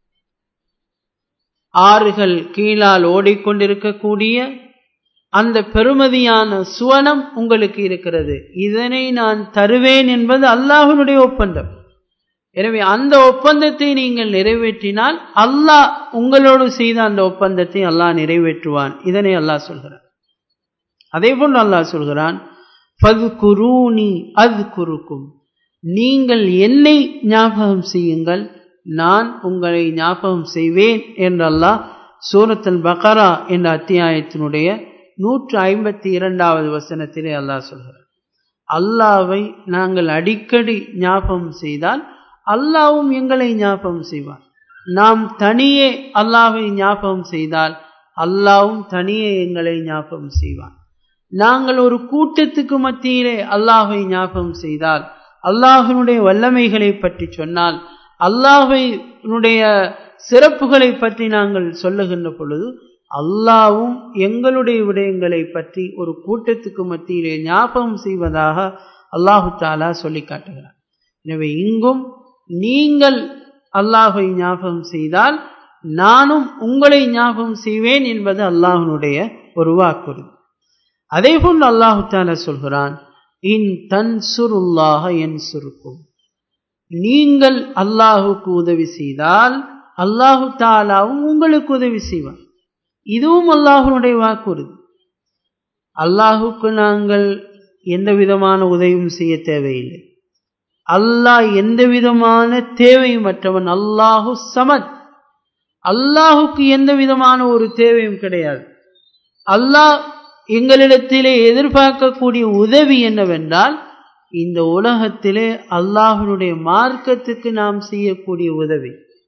ஆறுகள் கீழால் ஓடிக்கொண்டிருக்கக்கூடிய அந்த பெருமதியான சுவனம் உங்களுக்கு இருக்கிறது இதனை நான் தருவேன் என்பது அல்லாஹனுடைய ஒப்பந்தம் எனவே அந்த ஒப்பந்தத்தை நீங்கள் நிறைவேற்றினால் அல்லாஹ் உங்களோடு செய்த அந்த ஒப்பந்தத்தை அல்லாஹ் நிறைவேற்றுவான் இதனை அல்லாஹ் சொல்கிறான் அதே போன்று அல்லாஹ் சொல்கிறான் பது குரூனி அது குறுக்கும் நீங்கள் என்னை ஞாபகம் செய்யுங்கள் நான் உங்களை ஞாபகம் செய்வேன் என்று அல்லாஹ் சூரத்தல் பகரா என்ற அத்தியாயத்தினுடைய நூற்று ஐம்பத்தி இரண்டாவது வசனத்திலே அல்லாஹ் சொல்கிறார் அல்லாவை நாங்கள் அடிக்கடி ஞாபகம் செய்தால் அல்லாவும் எங்களை ஞாபகம் செய்வார் நாம் தனியே அல்லாவை ஞாபகம் செய்தால் அல்லாவும் தனியே எங்களை ஞாபகம் செய்வான் நாங்கள் ஒரு கூட்டத்துக்கு மத்தியிலே அல்லாஹை ஞாபகம் செய்தால் அல்லாஹினுடைய வல்லமைகளை பற்றி சொன்னால் அல்லாஹினுடைய சிறப்புகளை பற்றி நாங்கள் சொல்லுகின்ற பொழுது அல்லாவும் எங்களுடைய விடயங்களை பற்றி ஒரு கூட்டத்துக்கு மத்தியிலே ஞாபகம் செய்வதாக அல்லாஹு தாலா சொல்லி காட்டுகிறார் எனவே இங்கும் நீங்கள் அல்லாஹை ஞாபகம் செய்தால் நானும் உங்களை ஞாபகம் செய்வேன் என்பது அல்லாஹனுடைய ஒரு வாக்குறுதி அதே போல் அல்லாஹு தாலா சொல்கிறான் இன் தன் சுருல்லாக என் சுருக்கும் நீங்கள் அல்லாஹுக்கு உதவி செய்தால் அல்லாஹு தாலாவும் உங்களுக்கு உதவி செய்வான் இதுவும் அல்லாஹனுடைய வாக்குறுதி அல்லாஹுக்கு நாங்கள் எந்த விதமான உதவியும் செய்ய தேவையில்லை அல்லாஹ் எந்த விதமான தேவையும் மற்றவன் அல்லாஹு சமத் அல்லாஹுக்கு எந்த விதமான ஒரு தேவையும் கிடையாது அல்லாஹ் எங்களிடத்திலே எதிர்பார்க்கக்கூடிய உதவி என்னவென்றால் இந்த உலகத்திலே அல்லாஹனுடைய மார்க்கத்துக்கு நாம் செய்யக்கூடிய உதவி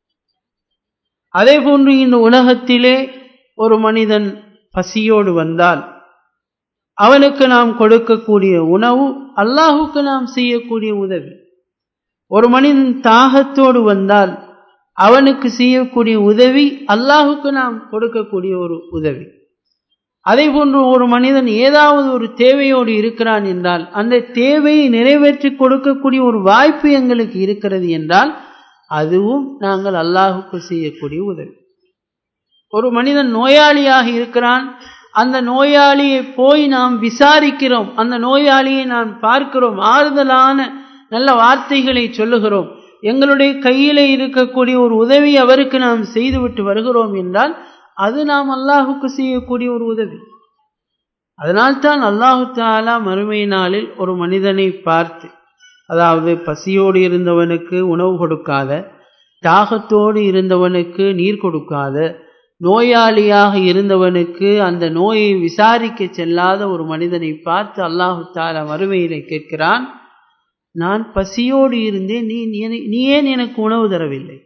அதே போன்று இந்த உலகத்திலே ஒரு மனிதன் பசியோடு வந்தால் அவனுக்கு நாம் கொடுக்கக்கூடிய உணவு அல்லாஹுக்கு நாம் செய்யக்கூடிய உதவி ஒரு மனிதன் தாகத்தோடு வந்தால் அவனுக்கு செய்யக்கூடிய உதவி அல்லாஹுக்கு நாம் கொடுக்கக்கூடிய ஒரு உதவி அதே போன்று ஒரு மனிதன் ஏதாவது ஒரு தேவையோடு இருக்கிறான் என்றால் அந்த தேவையை நிறைவேற்றி கொடுக்கக்கூடிய ஒரு வாய்ப்பு எங்களுக்கு இருக்கிறது என்றால் அதுவும் நாங்கள் அல்லாஹுக்கு செய்யக்கூடிய உதவி ஒரு மனிதன் நோயாளியாக இருக்கிறான் அந்த நோயாளியை போய் நாம் விசாரிக்கிறோம் அந்த நோயாளியை நாம் பார்க்கிறோம் ஆறுதலான நல்ல வார்த்தைகளை சொல்லுகிறோம் எங்களுடைய கையில இருக்கக்கூடிய ஒரு உதவி அவருக்கு நாம் செய்துவிட்டு வருகிறோம் என்றால் அது நாம் அல்லாஹுக்கு செய்யக்கூடிய ஒரு உதவி அதனால்தான் அல்லாஹு தாலா மறுமை நாளில் ஒரு மனிதனை பார்த்து அதாவது பசியோடு இருந்தவனுக்கு உணவு கொடுக்காத தாகத்தோடு இருந்தவனுக்கு நீர் கொடுக்காத நோயாளியாக இருந்தவனுக்கு அந்த நோயை விசாரிக்க செல்லாத ஒரு மனிதனை பார்த்து அல்லாஹு தாலா மறுமையிலே கேட்கிறான் நான் பசியோடு இருந்தேன் நீ நீ ஏன் எனக்கு உணவு தரவில்லை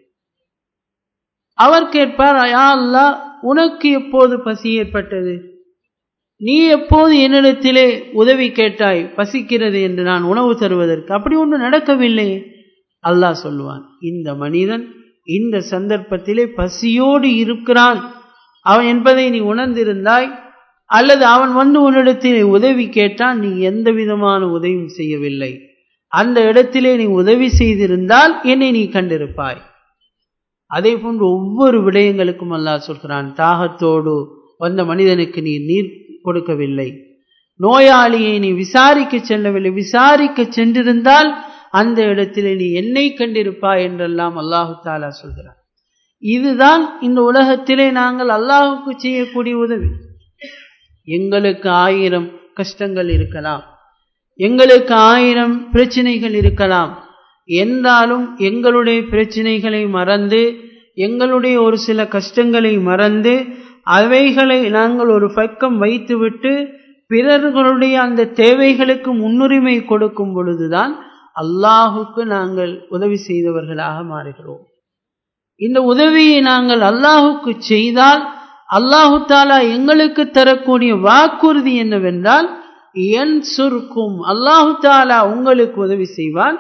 அவர் கேட்பார் யா அல்லா உனக்கு எப்போது பசி ஏற்பட்டது நீ எப்போது என்னிடத்திலே உதவி கேட்டாய் பசிக்கிறது என்று நான் உணவு தருவதற்கு அப்படி ஒன்று நடக்கவில்லை அல்லாஹ் சொல்லுவான் இந்த மனிதன் இந்த சந்தர்ப்பத்திலே பசியோடு இருக்கிறான் அவன் என்பதை நீ உணர்ந்திருந்தாய் அல்லது அவன் வந்து உன்னிடத்திலே உதவி கேட்டான் நீ எந்த விதமான உதவியும் செய்யவில்லை அந்த இடத்திலே நீ உதவி செய்திருந்தால் என்னை நீ கண்டிருப்பாய் அதே போன்று ஒவ்வொரு விடயங்களுக்கும் அல்லாஹ் சொல்கிறான் தாகத்தோடு வந்த மனிதனுக்கு நீ நீர் கொடுக்கவில்லை நோயாளியை நீ விசாரிக்க செல்லவில்லை விசாரிக்க சென்றிருந்தால் அந்த இடத்திலே நீ என்னை கண்டிருப்பாய் என்றெல்லாம் அல்லாஹு தாலா சொல்கிறார் இதுதான் இந்த உலகத்திலே நாங்கள் அல்லாஹுக்கு செய்யக்கூடிய உதவி எங்களுக்கு ஆயிரம் கஷ்டங்கள் இருக்கலாம் எங்களுக்கு ஆயிரம் பிரச்சனைகள் இருக்கலாம் என்றாலும் எங்களுடைய பிரச்சனைகளை மறந்து எங்களுடைய ஒரு சில கஷ்டங்களை மறந்து அவைகளை நாங்கள் ஒரு பக்கம் வைத்துவிட்டு பிறர்களுடைய அந்த தேவைகளுக்கு முன்னுரிமை கொடுக்கும் பொழுதுதான் அல்லாஹுக்கு நாங்கள் உதவி செய்தவர்களாக மாறுகிறோம் இந்த உதவியை நாங்கள் அல்லாஹுக்கு செய்தால் அல்லாஹு தாலா எங்களுக்கு தரக்கூடிய வாக்குறுதி என்னவென்றால் என் சுருக்கும் அல்லாஹு தாலா உங்களுக்கு உதவி செய்வான்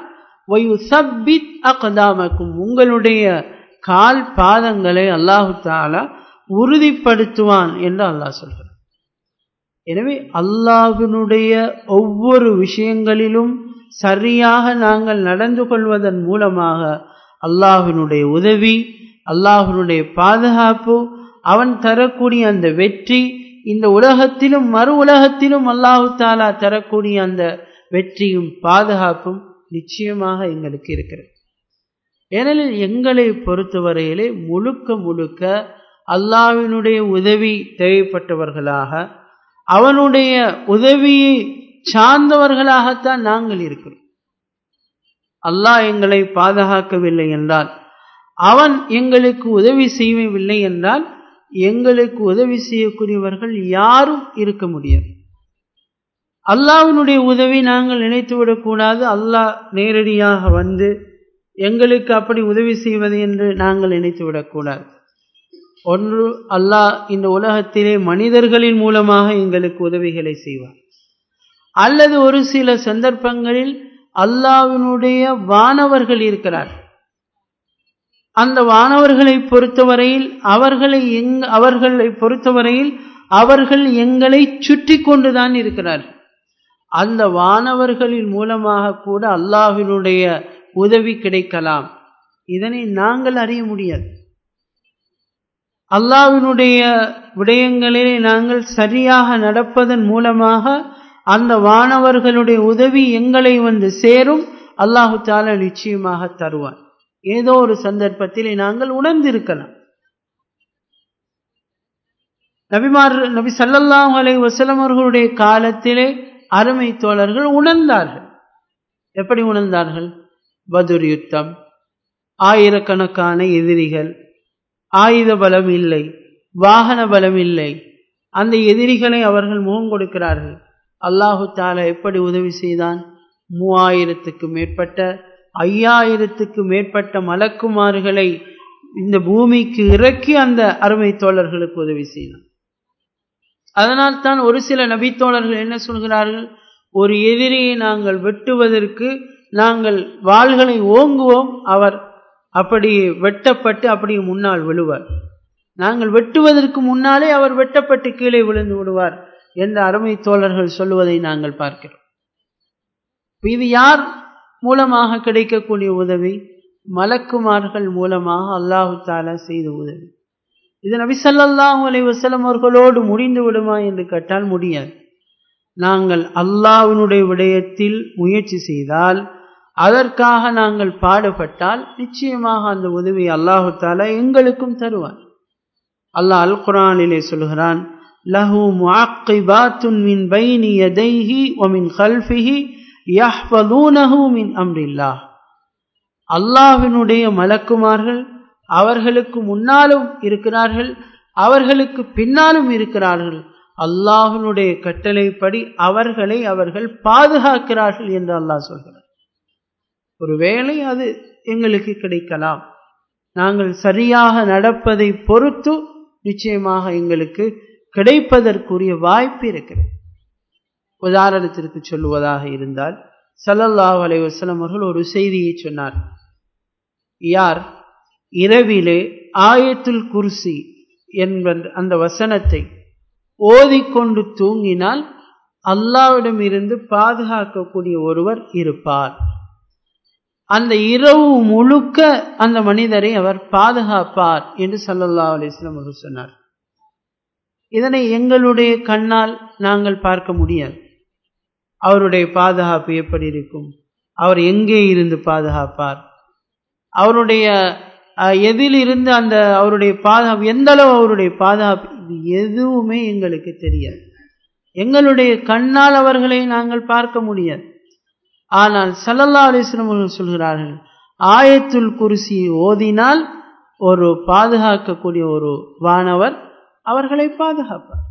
வயுசப்பித் அகதாமக்கும் உங்களுடைய கால் பாதங்களை அல்லாஹு தாலா உறுதிப்படுத்துவான் என்று அல்லாஹ் சொல்கிறார் எனவே அல்லாஹினுடைய ஒவ்வொரு விஷயங்களிலும் சரியாக நாங்கள் நடந்து கொள்வதன் மூலமாக அல்லாஹினுடைய உதவி அல்லாஹினுடைய பாதுகாப்பு அவன் தரக்கூடிய அந்த வெற்றி இந்த உலகத்திலும் மறு உலகத்திலும் அல்லாஹு தாலா தரக்கூடிய அந்த வெற்றியும் பாதுகாப்பும் நிச்சயமாக எங்களுக்கு இருக்கிறது ஏனெனில் எங்களை பொறுத்தவரையிலே முழுக்க முழுக்க அல்லாவினுடைய உதவி தேவைப்பட்டவர்களாக அவனுடைய உதவியை சார்ந்தவர்களாகத்தான் நாங்கள் இருக்கிறோம் அல்லாஹ் எங்களை பாதுகாக்கவில்லை என்றால் அவன் எங்களுக்கு உதவி செய்யவில்லை என்றால் எங்களுக்கு உதவி செய்யக்கூடியவர்கள் யாரும் இருக்க முடியாது அல்லாவினுடைய உதவி நாங்கள் நினைத்து விடக்கூடாது அல்லாஹ் நேரடியாக வந்து எங்களுக்கு அப்படி உதவி செய்வது என்று நாங்கள் நினைத்து விடக்கூடாது ஒன்று அல்லாஹ் இந்த உலகத்திலே மனிதர்களின் மூலமாக எங்களுக்கு உதவிகளை செய்வார் அல்லது ஒரு சில சந்தர்ப்பங்களில் அல்லாவினுடைய வானவர்கள் இருக்கிறார் அந்த வானவர்களை பொறுத்தவரையில் அவர்களை எங் அவர்களை பொறுத்தவரையில் அவர்கள் எங்களை சுற்றி கொண்டுதான் இருக்கிறார்கள் அந்த வானவர்களின் மூலமாக கூட அல்லாஹினுடைய உதவி கிடைக்கலாம் இதனை நாங்கள் அறிய முடியாது அல்லாவினுடைய விடயங்களிலே நாங்கள் சரியாக நடப்பதன் மூலமாக அந்த வானவர்களுடைய உதவி எங்களை வந்து சேரும் அல்லாஹு தாலா நிச்சயமாக தருவான் ஏதோ ஒரு சந்தர்ப்பத்திலே நாங்கள் உணர்ந்திருக்கலாம் நபிமார் நபி சல்லல்லாஹு அலை வசலம் அவர்களுடைய காலத்திலே அருமை தோழர்கள் உணர்ந்தார்கள் எப்படி உணர்ந்தார்கள் பதுர் யுத்தம் ஆயிரக்கணக்கான எதிரிகள் ஆயுத பலம் இல்லை வாகன பலம் இல்லை அந்த எதிரிகளை அவர்கள் முகம் கொடுக்கிறார்கள் அல்லாஹு தாலா எப்படி உதவி செய்தான் மூவாயிரத்துக்கு மேற்பட்ட ஐயாயிரத்துக்கு மேற்பட்ட மலக்குமாறுகளை இந்த பூமிக்கு இறக்கி அந்த அருமை தோழர்களுக்கு உதவி செய்தான் அதனால் தான் ஒரு சில நபித்தோழர்கள் என்ன சொல்கிறார்கள் ஒரு எதிரியை நாங்கள் வெட்டுவதற்கு நாங்கள் வாள்களை ஓங்குவோம் அவர் அப்படி வெட்டப்பட்டு அப்படி முன்னால் விழுவார் நாங்கள் வெட்டுவதற்கு முன்னாலே அவர் வெட்டப்பட்டு கீழே விழுந்து விடுவார் என்ற அருமை தோழர்கள் சொல்லுவதை நாங்கள் பார்க்கிறோம் இது யார் மூலமாக கிடைக்கக்கூடிய உதவி மலக்குமார்கள் மூலமாக அல்லாஹு தாலா செய்த உதவி இது நபிசல்லாஹு அலை வசலம் அவர்களோடு முடிந்து விடுமா என்று கேட்டால் முடியாது நாங்கள் அல்லாவினுடைய விடயத்தில் முயற்சி செய்தால் அதற்காக நாங்கள் பாடுபட்டால் நிச்சயமாக அந்த உதவி அல்லாஹு தாலா எங்களுக்கும் தருவான் அல்லாஹ் அல் குரானிலே சொல்கிறான் லஹு முஅக்கிபாத்துன் மின் பைனி யதைஹி வமின் கல்ஃபிஹி யஹ்ஃபலூனஹு மின் அம்ரில்லாஹ் அல்லாஹ்வினுடைய மலக்குமார்கள் அவர்களுக்கு முன்னாலும் இருக்கிறார்கள் அவர்களுக்கு பின்னாலும் இருக்கிறார்கள் அல்லாஹனுடைய கட்டளைப்படி அவர்களை அவர்கள் பாதுகாக்கிறார்கள் என்று அல்லாஹ் சொல்கிறார் ஒருவேளை அது எங்களுக்கு கிடைக்கலாம் நாங்கள் சரியாக நடப்பதை பொறுத்து நிச்சயமாக எங்களுக்கு கிடைப்பதற்குரிய வாய்ப்பு இருக்கிறது உதாரணத்திற்கு சொல்லுவதாக இருந்தால் சல்லல்லாஹ் அலைவசலம் அவர்கள் ஒரு செய்தியை சொன்னார் யார் இரவிலே ஆயத்துல் குர்சி என்ப அந்த வசனத்தை ஓதிக்கொண்டு தூங்கினால் அல்லாவிடம் இருந்து பாதுகாக்கக்கூடிய ஒருவர் இருப்பார் அந்த இரவு முழுக்க அந்த மனிதரை அவர் பாதுகாப்பார் என்று சல்லல்லா அலிஸ்லாம் அவர்கள் சொன்னார் இதனை எங்களுடைய கண்ணால் நாங்கள் பார்க்க முடியாது அவருடைய பாதுகாப்பு எப்படி இருக்கும் அவர் எங்கே இருந்து பாதுகாப்பார் அவருடைய எதில் இருந்து அந்த அவருடைய பாதுகாப்பு எந்த அளவு அவருடைய பாதுகாப்பு இது எதுவுமே எங்களுக்கு தெரியாது எங்களுடைய கண்ணால் அவர்களை நாங்கள் பார்க்க முடியாது ஆனால் சல்லல்லா அலிஸ்லம் அவர்கள் சொல்கிறார்கள் ஆயத்துல் குருசியை ஓதினால் ஒரு பாதுகாக்கக்கூடிய ஒரு வானவர் அவர்களை பாதுகாப்பார்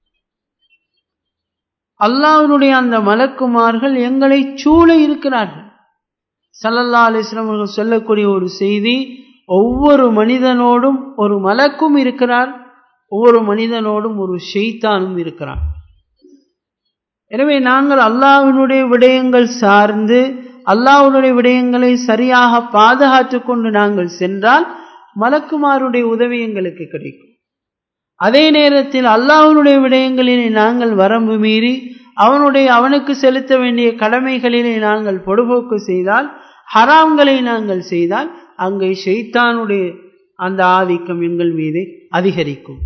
அல்லாவினுடைய அந்த மலக்குமார்கள் எங்களை சூழ இருக்கிறார்கள் சல்லல்லா அலிஸ்லாம் அவர்கள் சொல்லக்கூடிய ஒரு செய்தி ஒவ்வொரு மனிதனோடும் ஒரு மலக்கும் இருக்கிறார் ஒவ்வொரு மனிதனோடும் ஒரு ஷெய்தானும் இருக்கிறார் எனவே நாங்கள் அல்லாவினுடைய விடயங்கள் சார்ந்து அல்லாஹ்வுடைய விடயங்களை சரியாக பாதுகாத்து கொண்டு நாங்கள் சென்றால் மலக்குமாருடைய உதவி எங்களுக்கு கிடைக்கும் அதே நேரத்தில் அல்லாஹ்வுடைய விடயங்களிலே நாங்கள் வரம்பு மீறி அவனுடைய அவனுக்கு செலுத்த வேண்டிய கடமைகளிலே நாங்கள் பொடுபோக்கு செய்தால் ஹராம்களை நாங்கள் செய்தால் அங்கே ஷெய்தானுடைய அந்த ஆதிக்கம் எங்கள் மீது அதிகரிக்கும்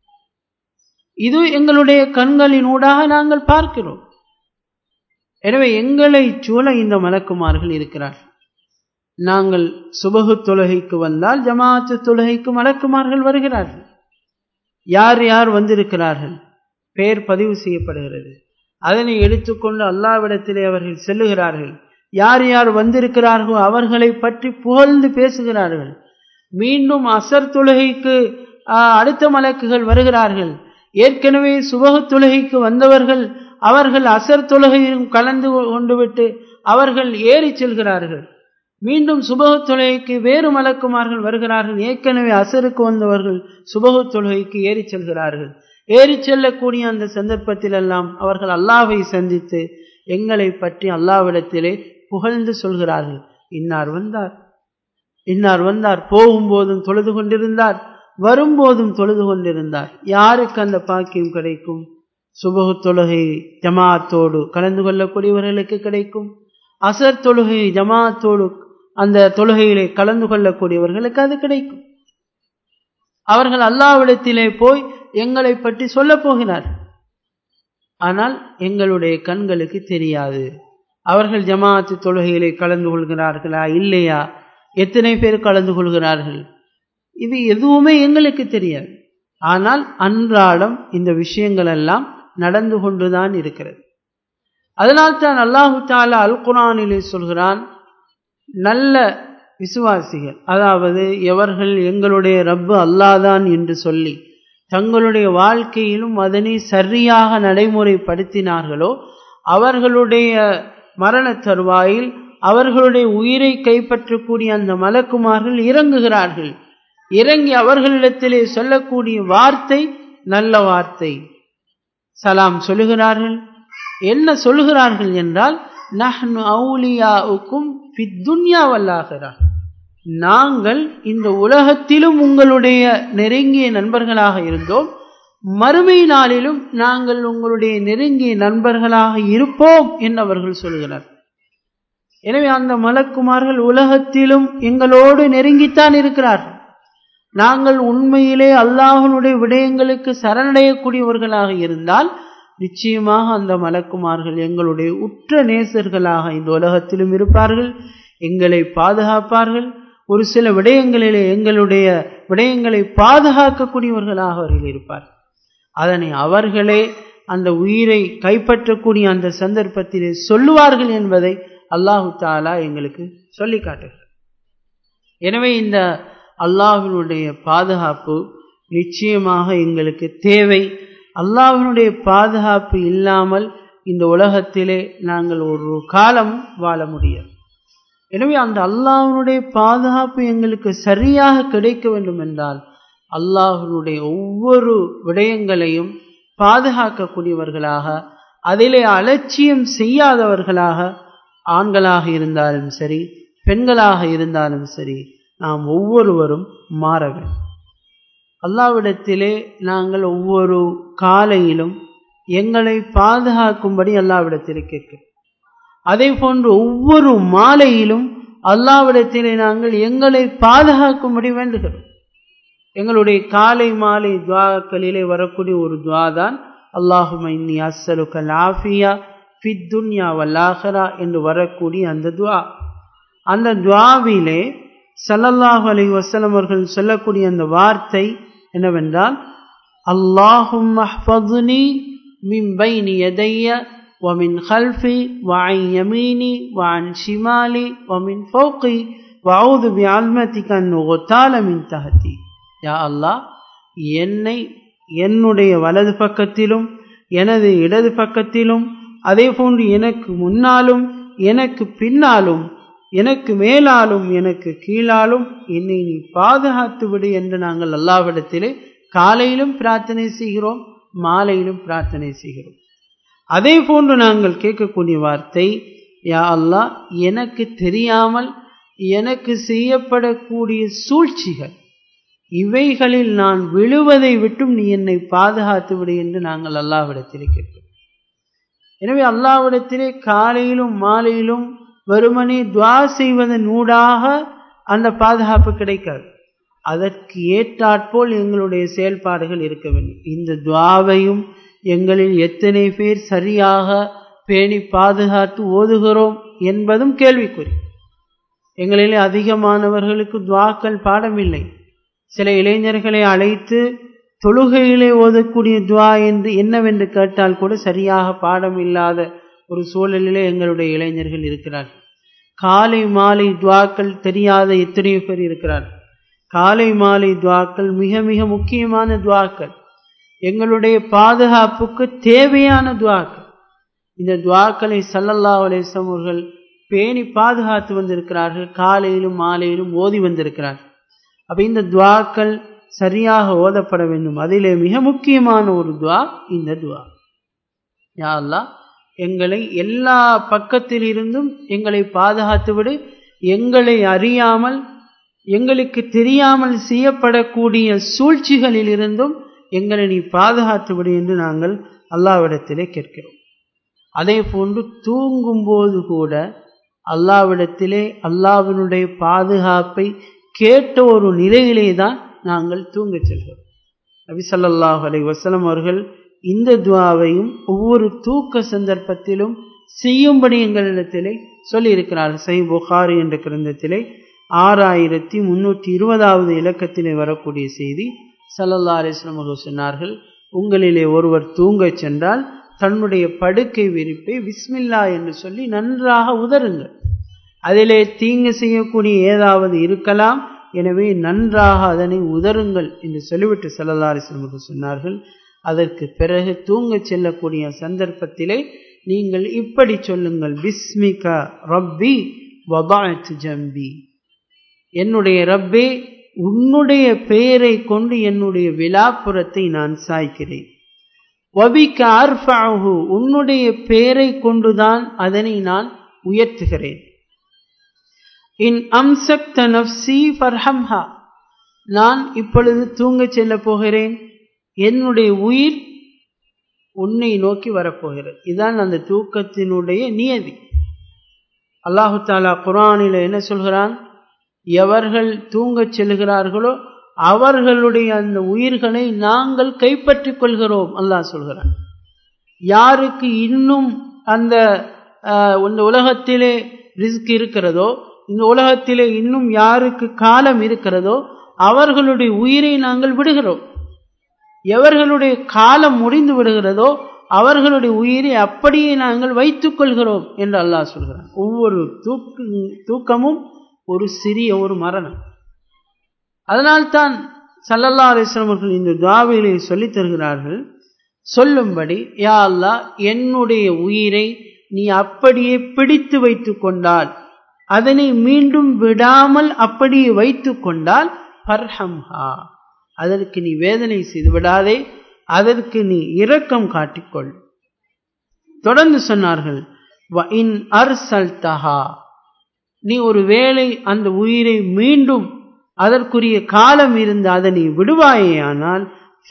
இது எங்களுடைய கண்களின் ஊடாக நாங்கள் பார்க்கிறோம் எனவே எங்களை சூழ இந்த மலக்குமார்கள் இருக்கிறார்கள் நாங்கள் சுபகு தொழுகைக்கு வந்தால் ஜமாத்து தொழுகைக்கு மலக்குமார்கள் வருகிறார்கள் யார் யார் வந்திருக்கிறார்கள் பெயர் பதிவு செய்யப்படுகிறது அதனை எடுத்துக்கொண்டு அல்லாவிடத்திலே அவர்கள் செல்லுகிறார்கள் யார் யார் வந்திருக்கிறார்களோ அவர்களை பற்றி புகழ்ந்து பேசுகிறார்கள் மீண்டும் அசர் தொழுகைக்கு அடுத்த மலக்குகள் வருகிறார்கள் ஏற்கனவே சுபக தொழுகைக்கு வந்தவர்கள் அவர்கள் அசர் தொழுகையிலும் கலந்து கொண்டு விட்டு அவர்கள் ஏறி செல்கிறார்கள் மீண்டும் சுபக தொழுகைக்கு வேறு மலக்குமார்கள் வருகிறார்கள் ஏற்கனவே அசருக்கு வந்தவர்கள் சுபக தொழுகைக்கு ஏறி செல்கிறார்கள் ஏறி செல்லக்கூடிய அந்த சந்தர்ப்பத்தில் எல்லாம் அவர்கள் அல்லாவை சந்தித்து எங்களை பற்றி அல்லாவிடத்திலே புகழ்ந்து சொல்கிறார்கள் இன்னார் வந்தார் இன்னார் வந்தார் போகும்போதும் தொழுது கொண்டிருந்தார் வரும்போதும் தொழுது கொண்டிருந்தார் யாருக்கு அந்த பாக்கியம் கிடைக்கும் சுபகு தொழுகை ஜமாத்தோடு கலந்து கொள்ளக்கூடியவர்களுக்கு கிடைக்கும் அசர் தொழுகை ஜமாத்தோடு அந்த தொழுகையிலே கலந்து கொள்ளக்கூடியவர்களுக்கு அது கிடைக்கும் அவர்கள் அல்லாவிடத்திலே போய் எங்களை பற்றி சொல்ல போகிறார் ஆனால் எங்களுடைய கண்களுக்கு தெரியாது அவர்கள் ஜமாத்து தொழுகையிலே கலந்து கொள்கிறார்களா இல்லையா எத்தனை பேர் கலந்து கொள்கிறார்கள் இது எதுவுமே எங்களுக்கு தெரியாது ஆனால் அன்றாடம் இந்த விஷயங்கள் எல்லாம் நடந்து கொண்டுதான் இருக்கிறது அதனால்தான் அல்லாஹு தாலா அல் குரானிலே சொல்கிறான் நல்ல விசுவாசிகள் அதாவது எவர்கள் எங்களுடைய ரப்பு அல்லாதான் என்று சொல்லி தங்களுடைய வாழ்க்கையிலும் அதனை சரியாக நடைமுறைப்படுத்தினார்களோ அவர்களுடைய மரண தருவாயில் அவர்களுடைய உயிரை கைப்பற்றக்கூடிய அந்த மலக்குமார்கள் இறங்குகிறார்கள் இறங்கி அவர்களிடத்திலே சொல்லக்கூடிய வார்த்தை நல்ல வார்த்தை சலாம் சொல்லுகிறார்கள் என்ன சொல்லுகிறார்கள் என்றால் நஹ்னு அவுலியாவுக்கும் துன்யா வல்லாகிறார் நாங்கள் இந்த உலகத்திலும் உங்களுடைய நெருங்கிய நண்பர்களாக இருந்தோம் மறுமை நாளிலும் நாங்கள் உங்களுடைய நெருங்கிய நண்பர்களாக இருப்போம் என்று அவர்கள் சொல்கிறார் எனவே அந்த மலக்குமார்கள் உலகத்திலும் எங்களோடு நெருங்கித்தான் இருக்கிறார்கள் நாங்கள் உண்மையிலே அல்லாஹனுடைய விடயங்களுக்கு சரணடையக்கூடியவர்களாக இருந்தால் நிச்சயமாக அந்த மலக்குமார்கள் எங்களுடைய உற்ற நேசர்களாக இந்த உலகத்திலும் இருப்பார்கள் எங்களை பாதுகாப்பார்கள் ஒரு சில விடயங்களிலே எங்களுடைய விடயங்களை பாதுகாக்கக்கூடியவர்களாக அவர்கள் இருப்பார் அதனை அவர்களே அந்த உயிரை கைப்பற்றக்கூடிய அந்த சந்தர்ப்பத்திலே சொல்லுவார்கள் என்பதை அல்லாஹு தாலா எங்களுக்கு சொல்லி காட்டுகிறார் எனவே இந்த அல்லாஹினுடைய பாதுகாப்பு நிச்சயமாக எங்களுக்கு தேவை அல்லாஹினுடைய பாதுகாப்பு இல்லாமல் இந்த உலகத்திலே நாங்கள் ஒரு காலம் வாழ முடியாது எனவே அந்த அல்லாஹனுடைய பாதுகாப்பு எங்களுக்கு சரியாக கிடைக்க வேண்டும் என்றால் அல்லாஹனுடைய ஒவ்வொரு விடயங்களையும் பாதுகாக்கக்கூடியவர்களாக அதிலே அலட்சியம் செய்யாதவர்களாக ஆண்களாக இருந்தாலும் சரி பெண்களாக இருந்தாலும் சரி நாம் ஒவ்வொருவரும் மாற வேண்டும் அல்லாவிடத்திலே நாங்கள் ஒவ்வொரு காலையிலும் எங்களை பாதுகாக்கும்படி அல்லாவிடத்திலே கேட்கிறோம் அதே போன்று ஒவ்வொரு மாலையிலும் அல்லாவிடத்திலே நாங்கள் எங்களை பாதுகாக்கும்படி வேண்டுகிறோம் எங்களுடைய காலை மாலை துவாக்களிலே வரக்கூடிய ஒரு துவா தான் அல்லாஹும இன்னி அஸ்ஸலுக்க லாஃபியா ஃபித் துன்யா வல்லாஹரா என்று வரக்கூடிய அந்த துவா அந்த துவாவிலே சல்லல்லாஹு அலி வசலம் அவர்கள் சொல்லக்கூடிய அந்த வார்த்தை என்னவென்றால் அல்லாஹும் அஹ்ஃபதுனி மின் பைனி யதைய ومن خلفي وعن يميني وعن شمالي ومن فوقي وأعوذ بعلمتك أن أغتال من تحتي யா அல்லாஹ் என்னை என்னுடைய வலது பக்கத்திலும் எனது இடது பக்கத்திலும் அதே போன்று எனக்கு முன்னாலும் எனக்கு பின்னாலும் எனக்கு மேலாலும் எனக்கு கீழாலும் என்னை நீ பாதுகாத்து விடு என்று நாங்கள் அல்லாவிடத்திலே காலையிலும் பிரார்த்தனை செய்கிறோம் மாலையிலும் பிரார்த்தனை செய்கிறோம் அதே போன்று நாங்கள் கேட்கக்கூடிய வார்த்தை யா அல்லா எனக்கு தெரியாமல் எனக்கு செய்யப்படக்கூடிய சூழ்ச்சிகள் இவைகளில் நான் விழுவதை விட்டும் நீ என்னை பாதுகாத்து விடு என்று நாங்கள் அல்லாவிடத்திலே கேட்கிறோம் எனவே அல்லாவிடத்திலே காலையிலும் மாலையிலும் வெறுமனே துவா செய்வதன் ஊடாக அந்த பாதுகாப்பு கிடைக்காது அதற்கு ஏற்றாற்போல் எங்களுடைய செயல்பாடுகள் இருக்க வேண்டும் இந்த துவாவையும் எங்களில் எத்தனை பேர் சரியாக பேணி பாதுகாத்து ஓதுகிறோம் என்பதும் கேள்விக்குறி எங்களிலே அதிகமானவர்களுக்கு துவாக்கள் பாடமில்லை சில இளைஞர்களை அழைத்து தொழுகையிலே ஓதக்கூடிய துவா என்று என்னவென்று கேட்டால் கூட சரியாக பாடம் இல்லாத ஒரு சூழலிலே எங்களுடைய இளைஞர்கள் இருக்கிறார்கள் காலை மாலை துவாக்கள் தெரியாத எத்தனையோ பேர் இருக்கிறார்கள் காலை மாலை துவாக்கள் மிக மிக முக்கியமான துவாக்கள் எங்களுடைய பாதுகாப்புக்கு தேவையான துவாக்கள் இந்த துவாக்களை சல்லல்லா அலேசம் அவர்கள் பேணி பாதுகாத்து வந்திருக்கிறார்கள் காலையிலும் மாலையிலும் ஓதி வந்திருக்கிறார்கள் அப்ப இந்த துவாக்கள் சரியாக ஓதப்பட வேண்டும் அதிலே மிக முக்கியமான ஒரு துவா இந்த துவா யா அல்லா எங்களை எல்லா பக்கத்தில் இருந்தும் எங்களை பாதுகாத்து விடு எங்களை அறியாமல் எங்களுக்கு தெரியாமல் செய்யப்படக்கூடிய சூழ்ச்சிகளில் இருந்தும் எங்களை நீ பாதுகாத்து விடு என்று நாங்கள் அல்லாவிடத்திலே கேட்கிறோம் அதே போன்று தூங்கும்போது கூட அல்லாவிடத்திலே அல்லாவினுடைய பாதுகாப்பை கேட்ட ஒரு நிலையிலே தான் நாங்கள் தூங்கச் செல்கிறோம் நபி சல்லாஹ் அலை வசலம் அவர்கள் இந்த துவாவையும் ஒவ்வொரு தூக்க சந்தர்ப்பத்திலும் செய்யும்படி எங்களிடத்திலே சொல்லியிருக்கிறார்கள் சை புகாரி என்ற கிரந்தத்திலே ஆறாயிரத்தி முன்னூற்றி இருபதாவது இலக்கத்திலே வரக்கூடிய செய்தி சல்லல்லா அலிஸ்லாம் அவர்கள் சொன்னார்கள் உங்களிலே ஒருவர் தூங்கச் சென்றால் தன்னுடைய படுக்கை விரிப்பை விஸ்மில்லா என்று சொல்லி நன்றாக உதருங்கள் அதிலே தீங்கு செய்யக்கூடிய ஏதாவது இருக்கலாம் எனவே நன்றாக அதனை உதருங்கள் என்று சொல்லிவிட்டு சல்லல்லா அலிஸ்லாம் அவர்கள் சொன்னார்கள் அதற்கு பிறகு தூங்கச் செல்லக்கூடிய சந்தர்ப்பத்திலே நீங்கள் இப்படி சொல்லுங்கள் பிஸ்மிகா ரப்பி வபாத் ஜம்பி என்னுடைய ரப்பே உன்னுடைய பெயரை கொண்டு என்னுடைய விழாப்புறத்தை நான் சாய்க்கிறேன் வபிக்க அர்ஃபாஹு உன்னுடைய பெயரை கொண்டுதான் அதனை நான் உயர்த்துகிறேன் இன் அம்சக்த நப்சி ஃபர்ஹம்ஹா நான் இப்பொழுது தூங்கச் செல்ல போகிறேன் என்னுடைய உயிர் உன்னை நோக்கி வரப்போகிறது இதுதான் அந்த தூக்கத்தினுடைய நியதி அல்லாஹு தாலா குரானில் என்ன சொல்கிறான் எவர்கள் தூங்கச் செல்கிறார்களோ அவர்களுடைய அந்த உயிர்களை நாங்கள் கைப்பற்றிக் கொள்கிறோம் அல்லாஹ் சொல்கிறான் யாருக்கு இன்னும் அந்த இந்த உலகத்திலே ரிஸ்க் இருக்கிறதோ இந்த உலகத்திலே இன்னும் யாருக்கு காலம் இருக்கிறதோ அவர்களுடைய உயிரை நாங்கள் விடுகிறோம் எவர்களுடைய காலம் முடிந்து விடுகிறதோ அவர்களுடைய உயிரை அப்படியே நாங்கள் வைத்துக் கொள்கிறோம் என்று அல்லாஹ் சொல்கிறான் ஒவ்வொரு தூக்கு தூக்கமும் ஒரு சிறிய ஒரு மரணம் அதனால்தான் சல்லல்லா அலிஸ்லாம் அவர்கள் இந்த துவாவிலே சொல்லித் தருகிறார்கள் சொல்லும்படி யா அல்லா என்னுடைய உயிரை நீ அப்படியே பிடித்து வைத்து கொண்டால் அதனை மீண்டும் விடாமல் அப்படியே வைத்து கொண்டால் பர்ஹம்ஹா அதற்கு நீ வேதனை செய்து விடாதே அதற்கு நீ இரக்கம் காட்டிக்கொள் தொடர்ந்து சொன்னார்கள் இன் அர்சல் தஹா நீ ஒரு வேளை அந்த உயிரை மீண்டும் அதற்குரிய காலம் இருந்து அதனை விடுவாயேயானால்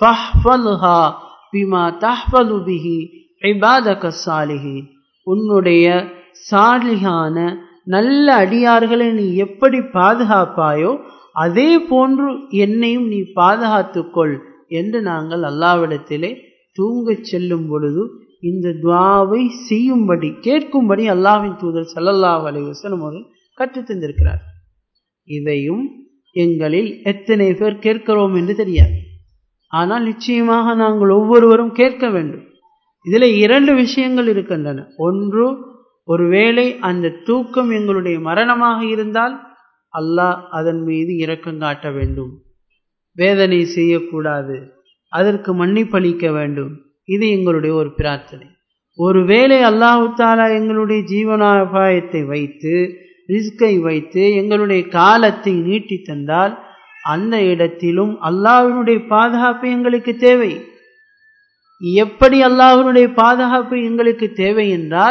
பிமா தஹ்பலு பிஹி இபாதக சாலிஹி உன்னுடைய சாலிகான நல்ல அடியார்களை நீ எப்படி பாதுகாப்பாயோ அதே போன்று என்னையும் நீ பாதுகாத்துக்கொள் என்று நாங்கள் அல்லாவிடத்திலே தூங்கச் செல்லும் பொழுது இந்த துவாவை செய்யும்படி கேட்கும்படி அல்லாவின் தூதர் சல்லல்லாஹ் அலைவசனம் அவர்கள் கற்றுத் தந்திருக்கிறார் இதையும் எங்களில் எத்தனை பேர் கேட்கிறோம் என்று தெரியாது ஆனால் நிச்சயமாக நாங்கள் ஒவ்வொருவரும் கேட்க வேண்டும் இதில் இரண்டு விஷயங்கள் இருக்கின்றன ஒன்று ஒருவேளை அந்த தூக்கம் எங்களுடைய மரணமாக இருந்தால் அல்லாஹ் அதன் மீது இரக்கம் காட்ட வேண்டும் வேதனை செய்யக்கூடாது அதற்கு மன்னிப்பளிக்க வேண்டும் இது எங்களுடைய ஒரு பிரார்த்தனை ஒருவேளை அல்லாஹு தாலா எங்களுடைய ஜீவனாபாயத்தை வைத்து ரிஸ்கை வைத்து எங்களுடைய காலத்தை நீட்டி தந்தால் அந்த இடத்திலும் அல்லாஹினுடைய பாதுகாப்பு எங்களுக்கு தேவை எப்படி அல்லாஹனுடைய பாதுகாப்பு எங்களுக்கு தேவை என்றால்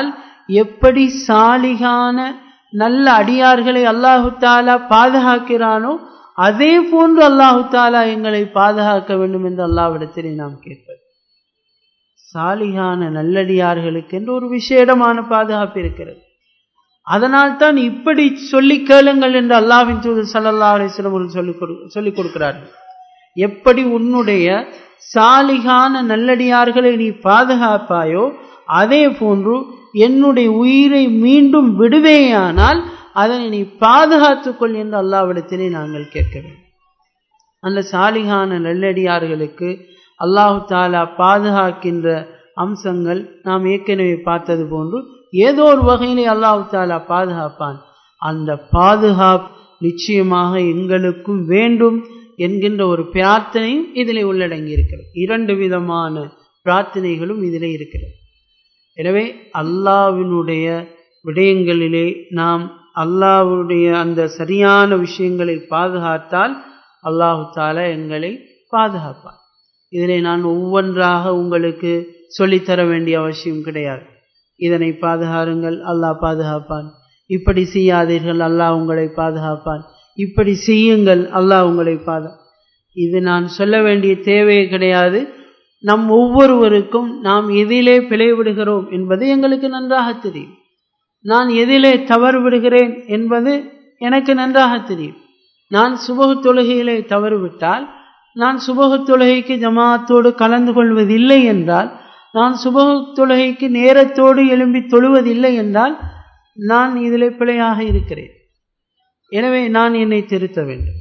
எப்படி சாலிகான நல்ல அடியார்களை அல்லாஹு தாலா பாதுகாக்கிறானோ அதே போன்று அல்லாஹு தாலா எங்களை பாதுகாக்க வேண்டும் என்று அல்லாவிடத்திலே நாம் கேட்பது சாலிகான நல்லடியார்களுக்கு என்று ஒரு விசேடமான பாதுகாப்பு இருக்கிறது அதனால் தான் இப்படி சொல்லி கேளுங்கள் என்று அல்லாவின் தூதர் சல்லல்லா அலிஸ்லம் சொல்லிக் கொடு சொல்லிக் கொடுக்கிறார்கள் எப்படி உன்னுடைய சாலிகான நல்லடியார்களை நீ பாதுகாப்பாயோ அதே போன்று என்னுடைய உயிரை மீண்டும் விடுவேயானால் அதனை நீ பாதுகாத்துக்கொள் என்று அல்லாவிடத்திலே நாங்கள் கேட்க வேண்டும் அந்த சாலிகான நல்லடியார்களுக்கு அல்லாஹு தாலா பாதுகாக்கின்ற அம்சங்கள் நாம் ஏற்கனவே பார்த்தது போன்று ஏதோ ஒரு வகையிலே அல்லாஹு தாலா பாதுகாப்பான் அந்த பாதுகாப்பு நிச்சயமாக எங்களுக்கும் வேண்டும் என்கின்ற ஒரு பிரார்த்தனையும் இதிலே உள்ளடங்கி இருக்கிறது இரண்டு விதமான பிரார்த்தனைகளும் இதிலே இருக்கிறது எனவே அல்லாவினுடைய விடயங்களிலே நாம் அல்லாவுடைய அந்த சரியான விஷயங்களை பாதுகாத்தால் அல்லாஹு தாலா எங்களை பாதுகாப்பான் இதிலே நான் ஒவ்வொன்றாக உங்களுக்கு சொல்லித்தர வேண்டிய அவசியம் கிடையாது இதனை பாதுகாருங்கள் அல்லாஹ் பாதுகாப்பான் இப்படி செய்யாதீர்கள் அல்லாஹ் உங்களை பாதுகாப்பான் இப்படி செய்யுங்கள் அல்லாஹ் உங்களை பாதா இது நான் சொல்ல வேண்டிய தேவையே கிடையாது நம் ஒவ்வொருவருக்கும் நாம் எதிலே பிழைவிடுகிறோம் என்பது எங்களுக்கு நன்றாக தெரியும் நான் எதிலே தவறு விடுகிறேன் என்பது எனக்கு நன்றாக தெரியும் நான் சுபகு தொழுகையிலே தவறு விட்டால் நான் சுபகு தொழுகைக்கு ஜமாத்தோடு கலந்து கொள்வதில்லை என்றால் நான் சுபகு தொழுகைக்கு நேரத்தோடு எழும்பி தொழுவதில்லை என்றால் நான் இதில் பிழையாக இருக்கிறேன் எனவே நான் என்னை திருத்த வேண்டும்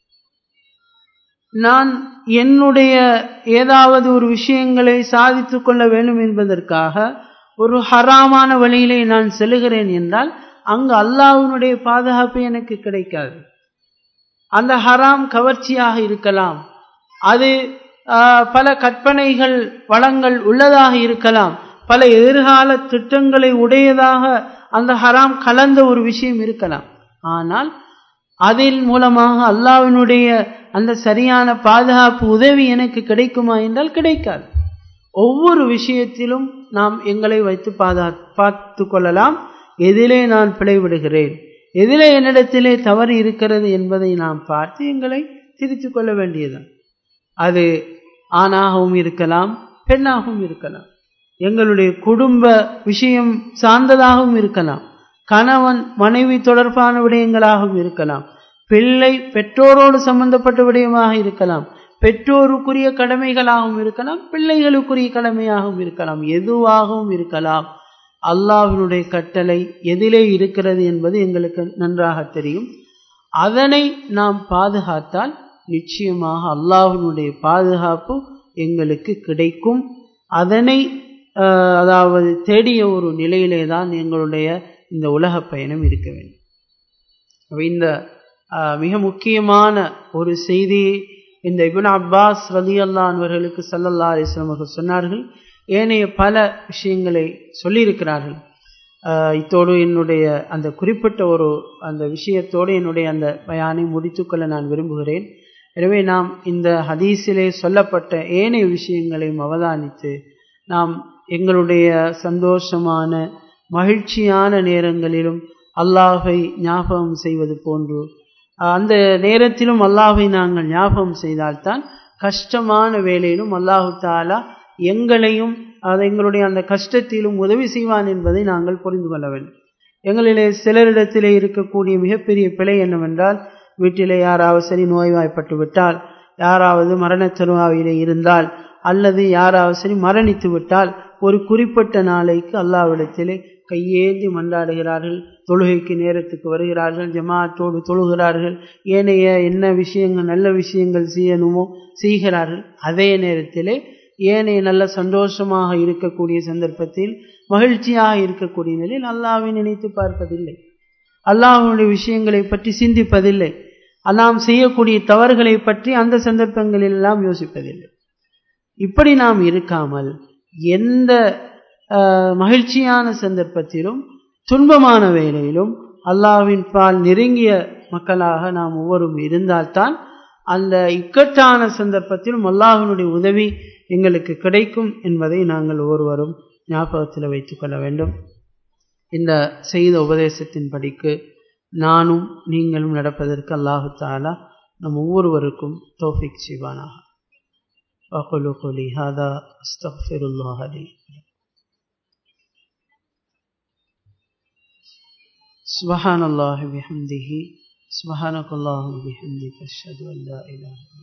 நான் என்னுடைய ஏதாவது ஒரு விஷயங்களை சாதித்து கொள்ள வேண்டும் என்பதற்காக ஒரு ஹராமான வழியிலே நான் செல்லுகிறேன் என்றால் அங்கு அல்லாஹ்வினுடைய பாதுகாப்பு எனக்கு கிடைக்காது அந்த ஹராம் கவர்ச்சியாக இருக்கலாம் அது பல கற்பனைகள் வளங்கள் உள்ளதாக இருக்கலாம் பல எதிர்கால திட்டங்களை உடையதாக அந்த ஹராம் கலந்த ஒரு விஷயம் இருக்கலாம் ஆனால் அதில் மூலமாக அல்லாவினுடைய அந்த சரியான பாதுகாப்பு உதவி எனக்கு கிடைக்குமா என்றால் கிடைக்காது ஒவ்வொரு விஷயத்திலும் நாம் எங்களை வைத்து பாதா பார்த்து கொள்ளலாம் எதிலே நான் பிழைவிடுகிறேன் எதிலே என்னிடத்திலே தவறு இருக்கிறது என்பதை நாம் பார்த்து எங்களை திருத்திக் கொள்ள வேண்டியதுதான் அது ஆணாகவும் இருக்கலாம் பெண்ணாகவும் இருக்கலாம் எங்களுடைய குடும்ப விஷயம் சார்ந்ததாகவும் இருக்கலாம் கணவன் மனைவி தொடர்பான விடயங்களாகவும் இருக்கலாம் பிள்ளை பெற்றோரோடு சம்பந்தப்பட்ட விடயமாக இருக்கலாம் பெற்றோருக்குரிய கடமைகளாகவும் இருக்கலாம் பிள்ளைகளுக்குரிய கடமையாகவும் இருக்கலாம் எதுவாகவும் இருக்கலாம் அல்லாஹினுடைய கட்டளை எதிலே இருக்கிறது என்பது எங்களுக்கு நன்றாக தெரியும் அதனை நாம் பாதுகாத்தால் நிச்சயமாக அல்லாஹினுடைய பாதுகாப்பு எங்களுக்கு கிடைக்கும் அதனை அதாவது தேடிய ஒரு நிலையிலே தான் எங்களுடைய இந்த உலக பயணம் இருக்க வேண்டும் இந்த மிக முக்கியமான ஒரு செய்தி இந்த இபின் அப்பாஸ் ரதி அல்லான்வர்களுக்கு சல்லல்லா அலிஸ்லாம் அவர்கள் சொன்னார்கள் ஏனைய பல விஷயங்களை சொல்லியிருக்கிறார்கள் இத்தோடு என்னுடைய அந்த குறிப்பிட்ட ஒரு அந்த விஷயத்தோடு என்னுடைய அந்த பயானை முடித்துக்கொள்ள நான் விரும்புகிறேன் எனவே நாம் இந்த ஹதீஸிலே சொல்லப்பட்ட ஏனைய விஷயங்களையும் அவதானித்து நாம் எங்களுடைய சந்தோஷமான மகிழ்ச்சியான நேரங்களிலும் அல்லாஹை ஞாபகம் செய்வது போன்று அந்த நேரத்திலும் அல்லாஹை நாங்கள் ஞாபகம் செய்தால்தான் கஷ்டமான வேலையிலும் அல்லாஹு தாலா எங்களையும் அது எங்களுடைய அந்த கஷ்டத்திலும் உதவி செய்வான் என்பதை நாங்கள் புரிந்து கொள்ள வேண்டும் எங்களிலே சிலரிடத்திலே இருக்கக்கூடிய மிகப்பெரிய பிழை என்னவென்றால் வீட்டிலே யாராவது சரி நோய்வாய்ப்பட்டு விட்டால் யாராவது மரண தருவாவிலே இருந்தால் அல்லது யாராவது சரி மரணித்து விட்டால் ஒரு குறிப்பிட்ட நாளைக்கு அல்லாவிடத்திலே கையேந்தி மன்றாடுகிறார்கள் தொழுகைக்கு நேரத்துக்கு வருகிறார்கள் ஜமாத்தோடு தொழுகிறார்கள் ஏனைய என்ன விஷயங்கள் நல்ல விஷயங்கள் செய்யணுமோ செய்கிறார்கள் அதே நேரத்திலே ஏனைய நல்ல சந்தோஷமாக இருக்கக்கூடிய சந்தர்ப்பத்தில் மகிழ்ச்சியாக இருக்கக்கூடிய நிலையில் அல்லாவை நினைத்து பார்ப்பதில்லை அல்லாஹனுடைய விஷயங்களை பற்றி சிந்திப்பதில்லை நாம் செய்யக்கூடிய தவறுகளை பற்றி அந்த சந்தர்ப்பங்களில் எல்லாம் யோசிப்பதில்லை இப்படி நாம் இருக்காமல் எந்த மகிழ்ச்சியான சந்தர்ப்பத்திலும் துன்பமான வேலையிலும் அல்லாவின் பால் நெருங்கிய மக்களாக நாம் ஒவ்வொரும் இருந்தால்தான் அந்த இக்கட்டான சந்தர்ப்பத்திலும் அல்லாஹினுடைய உதவி எங்களுக்கு கிடைக்கும் என்பதை நாங்கள் ஒருவரும் ஞாபகத்தில் வைத்துக் கொள்ள வேண்டும் இந்த செய்த உபதேசத்தின் படிக்கு நானும் நீங்களும் நடப்பதற்கு அல்லாஹு தாலா நம் ஒவ்வொருவருக்கும் தோஃபிக் செய்வானாக وأقول قولي هذا أستغفر الله لي سبحان الله بحمده سبحانك اللهم وبحمدك أشهد أن لا إله إلا